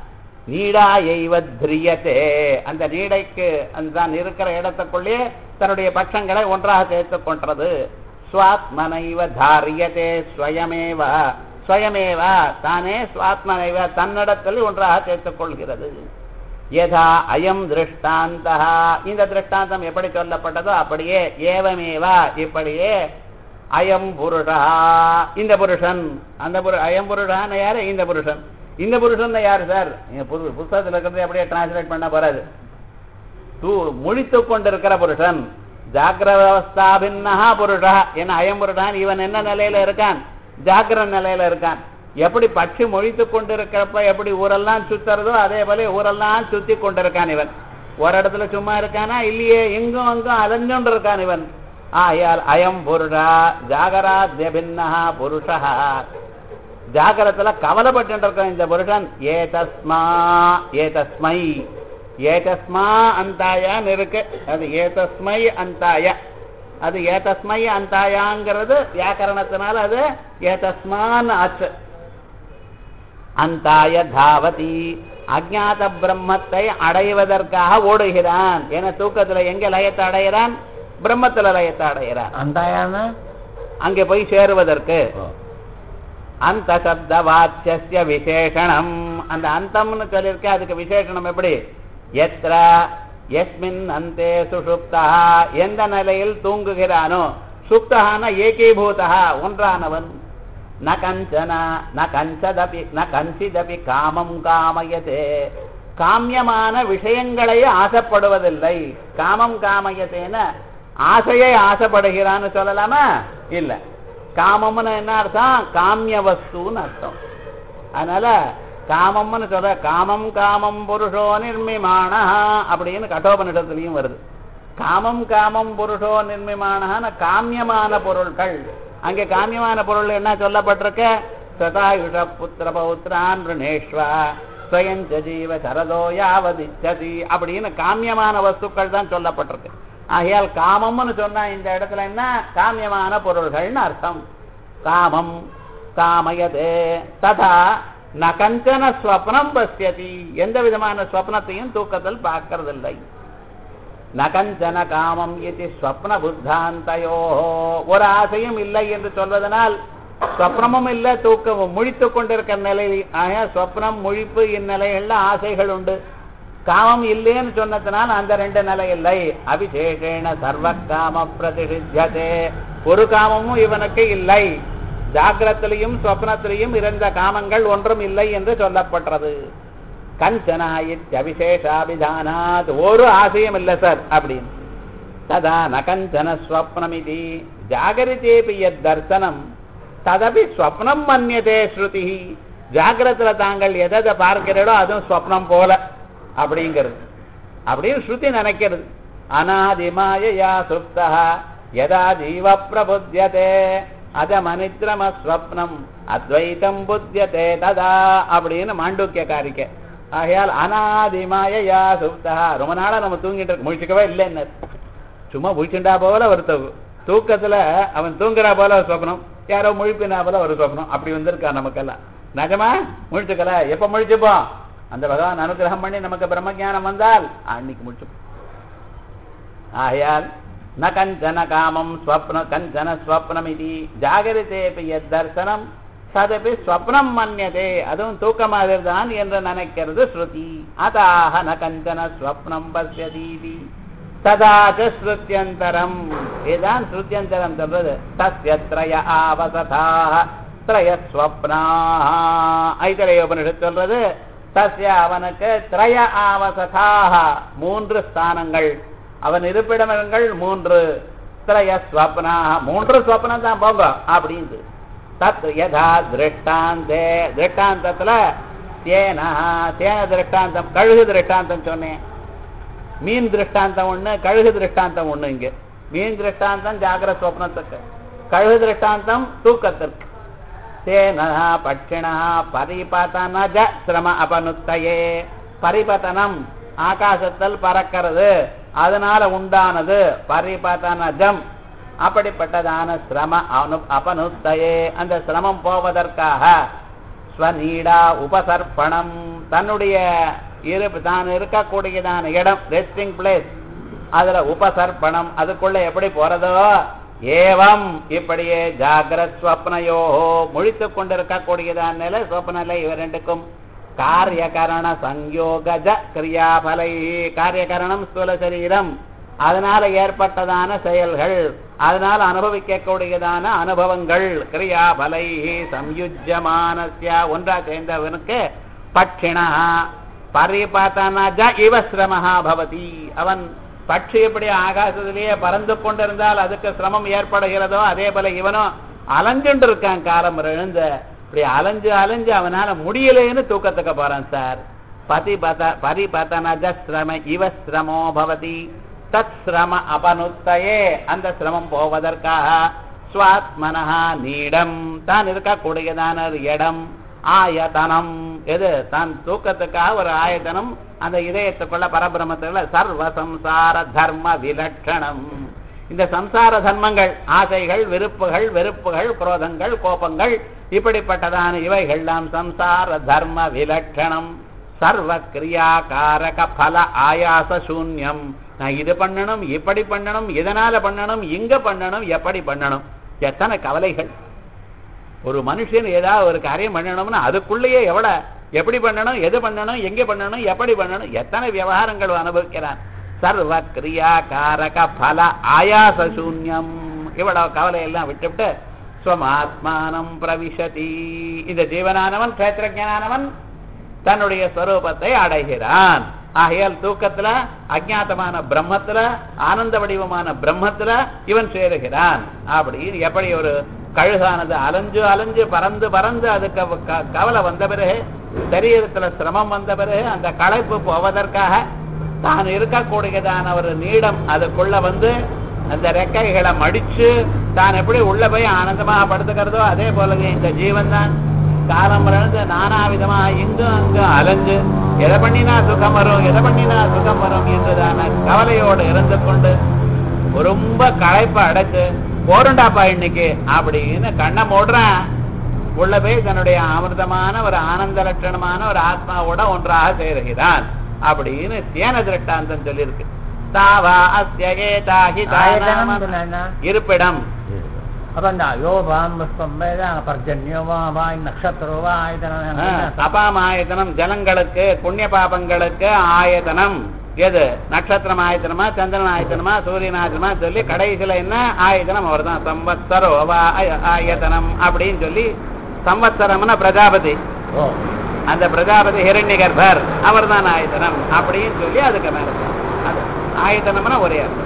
நீடாயைவ திரியத்தே அந்த நீடைக்கு அந்த தான் இருக்கிற இடத்துக்குள்ளே தன்னுடைய பட்சங்களை ஒன்றாக சேர்த்துக் கொண்டது ஸ்வாத்மனைவ தாரியதே ஸ்வயமேவ ஸ்வயமேவ தானே ஸ்வாத்மனைவ தன்னிடத்தில் ஒன்றாக சேர்த்துக் கொள்கிறது யதா அயம் திருஷ்டாந்தா இந்த திருஷ்டாந்தம் எப்படி சொல்லப்பட்டதோ அப்படியே ஏவமேவா இப்படியே அயம் புருஷா இந்த புருஷன் அந்த புரு அயம் புருஷான்னு யாரு இந்த புருஷன் இந்த புருஷன் தான் யாரு சார் நீங்க புது- புஸ்தகத்துல இருக்கிறது அப்படியே டிரான்ஸ்லேட் பண்ண போறாது தூ முழித்துக் கொண்டிருக்கிற புருஷன் ஜாகிரவஸ்தாபின்னஹா புருஷா என்ன அயம் புருஷான் இவன் என்ன நிலையில இருக்கான் ஜாக்கிர நிலையில இருக்கான் எப்படி பட்சி மொழித்துக் கொண்டிருக்கிறப்ப எப்படி ஊரெல்லாம் சுத்துறதோ அதே போல ஊரெல்லாம் சுத்தி கொண்டிருக்கான் இவன் ஒரு இடத்துல சும்மா இருக்கானா இல்லையே எங்கும் அங்கும் அலைஞ்சோண்டு இருக்கான் இவன் ஆயால் அயம் புருஷா ஜாகராத்யபின்னஹா புருஷா ஜாகிரத்துல கவலைப்பட்டு இருக்கான் இந்த புருஷன் ஏதஸ்மா ஏதஸ்மை ஏதஸ்மா அந்தாயான்னு இருக்கு அது ஏதஸ்மை அந்தாய அது ஏதஸ்மை அந்தாயாங்கிறது வியாக்கரணத்தினால அது ஏதஸ்மான் ஆச்சு அந்தாய தாவதி அஜாத பிரம்மத்தை அடைவதற்காக ஓடுகிறான் என தூக்கத்துல எங்க லயத்தை அடைகிறான் பிரம்மத்துல லயத்தை அடைகிறான் அந்தாயான அங்கே போய் சேருவதற்கு அந்த சப்த வாச்சிய விசேஷணம் அந்த அந்தம்னு சொல்லியிருக்க அதுக்கு விசேஷணம் எப்படி எத்திர எஸ்மின் அந்தே சுஷுப்தா எந்த நிலையில் தூங்குகிறானோ சுப்தகான ஏகீபூதா ஒன்றானவன் ந கஞ்சன ந கஞ்சதபி ந கஞ்சிதபி காமம் காமயதே காமியமான விஷயங்களை ஆசைப்படுவதில்லை காமம் காமயத்தேன ஆசையை ஆசைப்படுகிறான்னு சொல்லலாமா இல்ல காமம்னு என்ன அர்த்தம் காமிய வஸ்துன்னு அர்த்தம் அதனால காமம்னு சொல்ற காமம் காமம் புருஷோ நிர்மிமான அப்படின்னு கட்டோபனிடத்துலயும் வருது காமம் காமம் புருஷோ நிர்மிமான காமியமான பொருட்கள் அங்கே காமியமான பொருள் என்ன சொல்லப்பட்டிருக்க சதாயுஷ புத்திர பௌத்ரான் ரிணேஷ்வா ஸ்வயஞ்ச ஜீவ சரதோ யாவதிச்சதி அப்படின்னு காமியமான வஸ்துக்கள் தான் சொல்லப்பட்டிருக்கு ஆகையால் காமம்னு சொன்னா இந்த இடத்துல என்ன காமியமான பொருள்கள்னு அர்த்தம் காமம் காமயதே ததா ந கஞ்சன ஸ்வப்னம் பசியதி எந்த விதமான ஸ்வப்னத்தையும் தூக்கத்தில் பார்க்கறதில்லை ந கஞ்சன காமம் இது ஸ்வப்ன புத்தாந்தயோ ஒரு ஆசையும் இல்லை என்று சொல்வதனால் ஸ்வப்னமும் இல்லை தூக்கமும் முழித்து கொண்டிருக்கிற நிலையில் ஆக ஸ்வப்னம் முழிப்பு இந்நிலைகள்ல ஆசைகள் உண்டு காமம் இல்லைன்னு சொன்னதுனால் அந்த ரெண்டு நிலை இல்லை அபிஷேகேன சர்வ காம பிரதிஷித்தியதே ஒரு காமமும் இவனுக்கு இல்லை ஜாகிரத்திலையும் சொப்னத்திலையும் இருந்த காமங்கள் ஒன்றும் இல்லை என்று சொல்லப்பட்டது கஞ்சனா இத்தியவிசேஷாபிதானாத் ஒரு ஆசையும் இல்லை சார் அப்படின்னு ததா ந கஞ்சன ஸ்வப்னமிதி ஜாகரித்தேபி யத் தர்சனம் ததபி ஸ்வப்னம் மன்யதே ஸ்ருதி ஜாகிரத்துல தாங்கள் எதை பார்க்கிறீடோ அதுவும் ஸ்வப்னம் போல அப்படிங்கிறது அப்படின்னு ஸ்ருதி நினைக்கிறது அநாதிமாயா சுப்தா யதா ஜீவ பிரபுத்தியதே அதமனித்ரம ஸ்வப்னம் அத்வைத்தம் புத்தியதே ததா அப்படின்னு மாண்டூக்கிய காரிக்கை ஆகையால் அனாதிமாயா சுப்தா ரொம்ப நாளா நம்ம தூங்கிட்டு இருக்க முழிச்சுக்கவே இல்லைன்னு சும்மா முழிச்சுண்டா போல ஒரு தூ- தூக்கத்துல அவன் தூங்குறா போல ஒரு சொப்னம் யாரோ முழிப்பினா போல ஒரு சொப்னம் அப்படி வந்திருக்கா நமக்கெல்லாம் நிஜமா முழிச்சுக்கல எப்ப முழிச்சுப்போம் அந்த பகவான் அனுகிரகம் பண்ணி நமக்கு பிரம்மஞானம் வந்தால் அன்னைக்கு முழிச்சுப்போம் ஆகையால் ந கஞ்சன காமம் ஸ்வப்ன கஞ்சன ஸ்வப்னமிதி ஜாகிரதேபி யத் தர்சனம் சதபி ஸ்வப்னம் மன்யதே அதுவும் தூக்கமாக தான் என்று நினைக்கிறது ஸ்ருதி அதாக ந கஞ்சன ஸ்வப்னம் பசியதீதி ததாச்ச ஸ்ருத்தியந்தரம் இதுதான் ஸ்ருத்தியந்தரம் சொல்றது தஸ்ய த்ரய ஆவசதாக த்ரய ஸ்வப்னாக ஐதரைய உபனிஷத் சொல்றது தஸ்ய அவனுக்கு த்ரய ஆவசதாக மூன்று ஸ்தானங்கள் அவன் இருப்பிடங்கள் மூன்று த்ரய ஸ்வப்னாக மூன்று ஸ்வப்னம் தான் போங்க அப்படின்னு தத் யதா திருஷ்டாந்தே திருஷ்டாந்தத்துல தேனா தேன திருஷ்டாந்தம் கழுகு திருஷ்டாந்தம் சொன்னேன் மீன் திருஷ்டாந்தம் ஒண்ணு கழுகு திருஷ்டாந்தம் ஒண்ணு இங்க மீன் திருஷ்டாந்தம் ஜாகிர சொப்னத்துக்கு கழுகு திருஷ்டாந்தம் தூக்கத்திற்கு தேன பட்சிணா பரிபதன ஜ சிரம அபனுத்தையே பரிபதனம் ஆகாசத்தில் பறக்கிறது அதனால உண்டானது பரிபதனஜம் அப்படிப்பட்டதான சிரம அனு அபனுத்தையே அந்த சிரமம் போவதற்காக ஸ்வநீடா உபசர்ப்பணம் தன்னுடைய இரு தான் இருக்கக்கூடியதான இடம் ரெஸ்டிங் பிளேஸ் அதுல உபசர்ப்பணம் அதுக்குள்ள எப்படி போறதோ ஏவம் இப்படியே ஜாகிரத் ஸ்வப்னயோ முழித்து கொண்டிருக்கக்கூடியதான நிலை சொப்ன நிலை இவ ரெண்டுக்கும் காரியகரண சங்கயோகஜ கிரியாபலை காரியகரணம் ஸ்தூல சரீரம் அதனால ஏற்பட்டதான செயல்கள் அதனால அனுபவிக்கக்கூடியதான அனுபவங்கள் கிரியாபலை சம்யுஜமானஸ்ய ஒன்றா சேர்ந்தவனுக்கு பட்சிணா பரிபதனஜ இவ சிரமஹா பவதி அவன் பட்சி எப்படி ஆகாசத்திலேயே பறந்து கொண்டிருந்தால் அதுக்கு சிரமம் ஏற்படுகிறதோ அதே போல இவனும் அலைஞ்சுட்டு இருக்கான் காலம் எழுந்த இப்படி அலைஞ்சு அலைஞ்சு அவனால முடியலைன்னு தூக்கத்துக்கு போறான் சார் பதிபத பரிபதனஜ சிரம இவ சிரமோ பவதி தத் சிரம அபனுத்தையே அந்த சிரமம் போவதற்காக ஸ்வாத்மனஹா நீடம் தான் இருக்கக்கூடியதான ஒரு இடம் ஆயதனம் எது தான் தூக்கத்துக்காக ஒரு ஆயதனம் அந்த இதயத்துக்குள்ள பரபிரமத்துக்குள்ள சர்வ சம்சார தர்ம விலட்சணம் இந்த சம்சார தர்மங்கள் ஆசைகள் விருப்புகள் வெறுப்புகள் குரோதங்கள் கோபங்கள் இப்படிப்பட்டதான இவைகள்லாம் சம்சார தர்ம விலட்சணம் சர்வ கிரியா காரக பல ஆயாச சூன்யம் நான் இது பண்ணணும் இப்படி பண்ணணும் இதனால பண்ணணும் இங்க பண்ணணும் எப்படி பண்ணணும் எத்தனை கவலைகள் ஒரு மனுஷன் ஏதாவது ஒரு காரியம் பண்ணணும்னா அதுக்குள்ளேயே எவ்வளவு எப்படி பண்ணணும் எது பண்ணணும் எங்கே பண்ணணும் எப்படி பண்ணணும் எத்தனை விவகாரங்கள் அனுபவிக்கிறான் சர்வ கிரியா காரக பல ஆயாச சூன்யம் இவ்வளவு கவலை எல்லாம் விட்டுவிட்டு ஸ்வமாத்மானம் பிரவிசதி இந்த ஜீவனானவன் கஷேத்திரஜனானவன் தன்னுடைய ஸ்வரூபத்தை அடைகிறான் ஆகையால் தூக்கத்துல அஜாத்தமான பிரம்மத்துல ஆனந்த வடிவமான பிரம்மத்துல இவன் சேருகிறான் அப்படின்னு எப்படி ஒரு கழுகானது அலைஞ்சு அலைஞ்சு பறந்து பறந்து அதுக்கு க- கவலை வந்த பிறகு சரீரத்துல சிரமம் வந்த பிறகு அந்த களைப்பு போவதற்காக தான் இருக்கக்கூடியதான ஒரு நீடம் அதுக்குள்ள வந்து அந்த ரெக்கைகளை மடிச்சு தான் எப்படி உள்ள போய் ஆனந்தமாக படுத்துக்கிறதோ அதே போலவே இந்த ஜீவன் தான் காலம் இழந்து நானா விதமா இங்கும் அங்கும் அலைஞ்சு எதை பண்ணினா சுகம் வரும் எதை பண்ணினா சுகம் வரும் என்றுதான கவலையோடு இருந்து கொண்டு ரொம்ப களைப்பை அடைச்சு போருண்டாப்பா இன்னைக்கு அப்படின்னு கண்ணை மூடுறான் உள்ள போய் தன்னுடைய அமிர்தமான ஒரு ஆனந்த லட்சணமான ஒரு ஆத்மாவோட ஒன்றாக சேருகிறான் அப்படின்னு சேன திருஷ்டாந்தம் சொல்லியிருக்கு தாவா அஸ்ய ஏதாஹி ஆயத்தனம் தானாம- சொன்னா என்ன? இருப்பிடம் அப்ப இந்த யோபாம் புஷ்பம் வேத பர்ஜன்யோ வா வா நட்சத்திரோ வா ஆயுதனம் ஆ, அபாம் ஆயத்தனம் ஜலங்களுக்கு புண்ணிய பாபங்களுக்கு ஆயத்தனம் எது நட்சத்திரம் ஆயத்தனமா சந்திரன் ஆயத்தனமா சூரியன் ஆயத்தனமா சொல்லி கடைசியில என்ன ஆயத்தனம் அவர்தான் சம்பத்சரோ வா ஆய- ஆயத்தனம் அப்படின்னு சொல்லி சம்பத்சரம்னா பிரஜாபதி ஓ அந்த பிரஜாபதி ஹிரண்ய கர்ப்பர் அவர் தான் ஆயத்தனம் அப்படின்னு சொல்லி அதுக்கு மேல அது ஆயத்தனம்னா ஒரே அர்த்தம்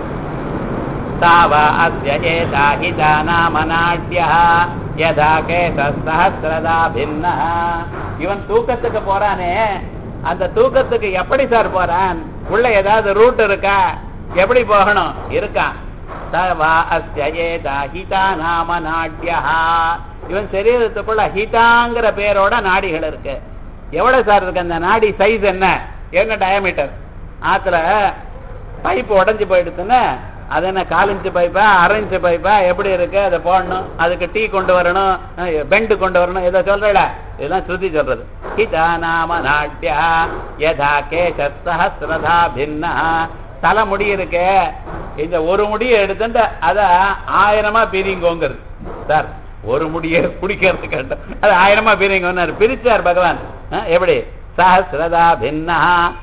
தாவ அஸ்ய ஏதா ஹிதா நாம நாட்யா யதா கேசஹசிரதா பின்ன இவன் தூக்கத்துக்கு போறானே அந்த தூக்கத்துக்கு எப்படி சார் போறான் உள்ள ஏதாவது ரூட் இருக்கா எப்படி போகணும் இருக்கான் தவா அஸ்ய ஏதா ஹிதா நாம நாட்யா இவன் சரீரத்துக்குள்ள ஹிதாங்கிற பேரோட நாடிகள் இருக்கு எவ்வளவு சார் இருக்கு அந்த நாடி சைஸ் என்ன என்ன டயமீட்டர் ஆத்துல பைப் உடைஞ்சு போயிடுச்சுன்னா அது என்ன கால் இன்ச்சு பைப்பா அரை இன்ச்சு பைப்பா எப்படி இருக்கு அதை போடணும் அதுக்கு டீ கொண்டு வரணும் பெண்டு கொண்டு வரணும் இதை சொல்றல இதெல்லாம் ஸ்ருதி சொல்றது ஹிதா நாம நாட்டியா யதா கேச சஹசிரதா பின்னா தலை முடி இருக்கே இந்த ஒரு முடியை எடுத்துட்டு அத ஆயிரமா பிரிங்கோங்கிறது சார் ஒரு முடியை குடிக்கிறது கேட்டோம் அது ஆயிரமா பிரிங்கோன்னாரு பிரிச்சார் பகவான் ஆ, எப்படி சஹசிரதா பின்னா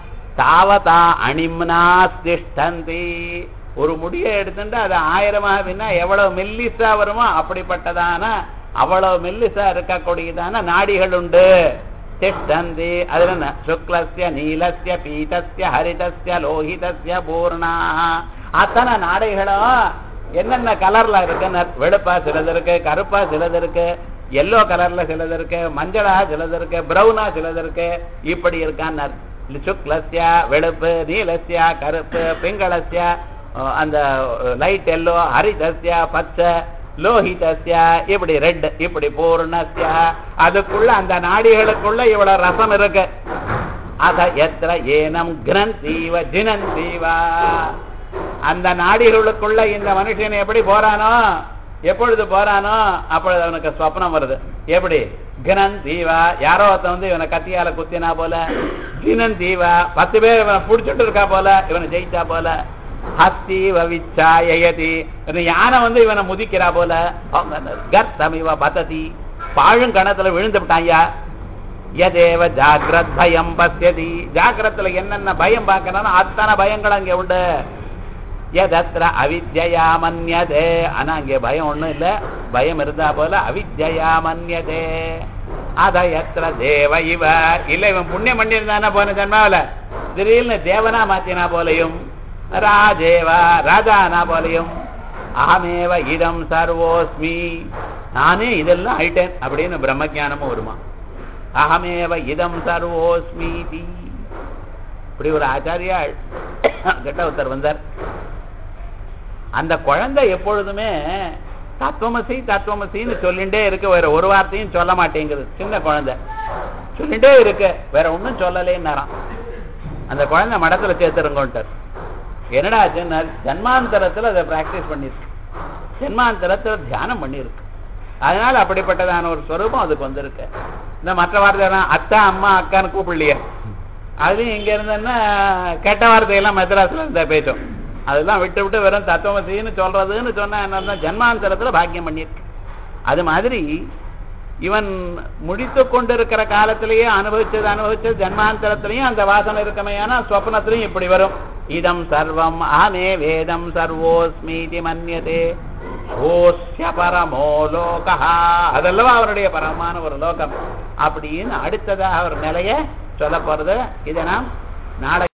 தாவதா அணிம்னா திஷ்டந்தி ஒரு முடியை எடுத்துட்டு அது ஆயிரமா பின்னா எவ்வளவு மெல்லிசா வருமோ அப்படிப்பட்டதான அவ்வளவு மெல்லிசா இருக்கக்கூடியதான நாடிகள் உண்டு திஷ்டந்தி அதுல என்ன சுக்லஸ்ய நீலஸ்ய பீதஸ்ய ஹரிதஸ்ய லோஹிதஸ்ய பூர்ணா அத்தனை நாடைகளும் என்னென்ன கலர்ல இருக்குன்னு வெளுப்பா சிலது இருக்கு கருப்பா சிலது இருக்கு எல்லோ கலர்ல சிலது இருக்கு மஞ்சளா சிலது இருக்கு பிரவுனா சிலது இருக்கு இப்படி இருக்கான்னு சுக்லஸ்ய வெளுப்பு நீலஸ்ய கருப்பு பிங்களஸ்ய அஹ், அந்த லைட் எல்லோ ஹரிதஸ்ய பச்சை லோஹிதஸ்ய இப்படி ரெட் இப்படி பூர்ணஸ்ய அதுக்குள்ள அந்த நாடிகளுக்குள்ள இவ்வளவு ரசம் இருக்கு அத எத்திர ஏனம் கிரந்தீவ ஜினந்தீவா அந்த நாடிகளுக்குள்ள இந்த மனுஷன் எப்படி போறானோ எப்பொழுது போறானோ அப்பொழுது அவனுக்கு ஸ்வப்னம் வருது எப்படி கினன் தீவா யாரோ ஒருத்தன் வந்து இவனை கத்தியால குத்தினா போல கினன் தீவா பத்து பேர் இவனை புடிச்சிட்டு இருக்கா போல இவனை ஜெயிச்சா போல ஹஸ்தி வவிச்சாயதி யானை வந்து இவனை முதிக்கிறா போல அவங்க கர்த்தம் இவ பததி பாழும் கணத்துல விழுந்து விட்டாயா யதேவ ஜாகிரத் பயம் பசியதி ஜாகிரத்துல என்னென்ன பயம் பார்க்கணும் அத்தனை பயங்கள் அங்கே உண்டு எதத்திர அவித்யா மன்யதே ஆனா அங்கே பயம் ஒண்ணும் இல்ல பயம் இருந்தா போல அவித்யா மன்யதே அத எத்திர தேவ இவ இல்ல இவன் புண்ணியம் பண்ணியிருந்தானா போன ஜன்மாவில திடீர்னு தேவனா மாத்தினா போலையும் ராஜேவா ராஜானா போலையும் அகமேவ இதம் சர்வோஸ்மி நானே இதெல்லாம் ஆயிட்டேன் அப்படின்னு பிரம்மஜானமும் வருமா அகமேவ இதம் சர்வோஸ்மீதி இப்படி ஒரு ஆச்சாரியா கிட்ட ஒருத்தர் வந்தார் அந்த குழந்தை எப்பொழுதுமே தத்துவமசி தத்துவமசின்னு சொல்லிண்டே இருக்கு வேற ஒரு வார்த்தையும் சொல்ல மாட்டேங்குது சின்ன குழந்தை சொல்லிட்டே இருக்கு வேற ஒண்ணும் சொல்லலேன்னாராம் அந்த குழந்தை மடத்துல சேர்த்துருங்கோன்ட்டார் என்னடா ஆச்சுன்னா ஜன்மாந்தரத்துல அதை பிராக்டிஸ் பண்ணிருக்கு ஜன்மாந்தரத்துல தியானம் பண்ணிருக்கு அதனால அப்படிப்பட்டதான ஒரு ஸ்வரூபம் அதுக்கு வந்திருக்கு இந்த மற்ற வார்த்தை அத்தா அம்மா அக்கான்னு கூப்பிடலையே அதுலயும் இங்க இருந்தேன்னா கெட்ட வார்த்தையெல்லாம் மெத்ராஸ்ல இருந்தா பேசும் அதெல்லாம் விட்டு விட்டு வெறும் தத்துவமசின்னு சொல்றதுன்னு சொன்னா என்ன ஜன்மாந்தரத்துல பாக்கியம் பண்ணியிருக்கு அது மாதிரி இவன் முடித்து கொண்டிருக்கிற காலத்திலேயே அனுபவிச்சது அனுபவிச்சது ஜன்மாந்தரத்திலையும் அந்த வாசனை இருக்கமையான சொப்னத்திலையும் இப்படி வரும் இதம் சர்வம் அஹமே வேதம் சர்வோஸ்மீதி மன்யதே சோஸ்ய பரமோ லோகா அதெல்லாம் அவருடைய பரமான ஒரு லோகம் அப்படின்னு அடுத்ததாக ஒரு நிலைய சொல்ல போறது இதை நாம் நாளை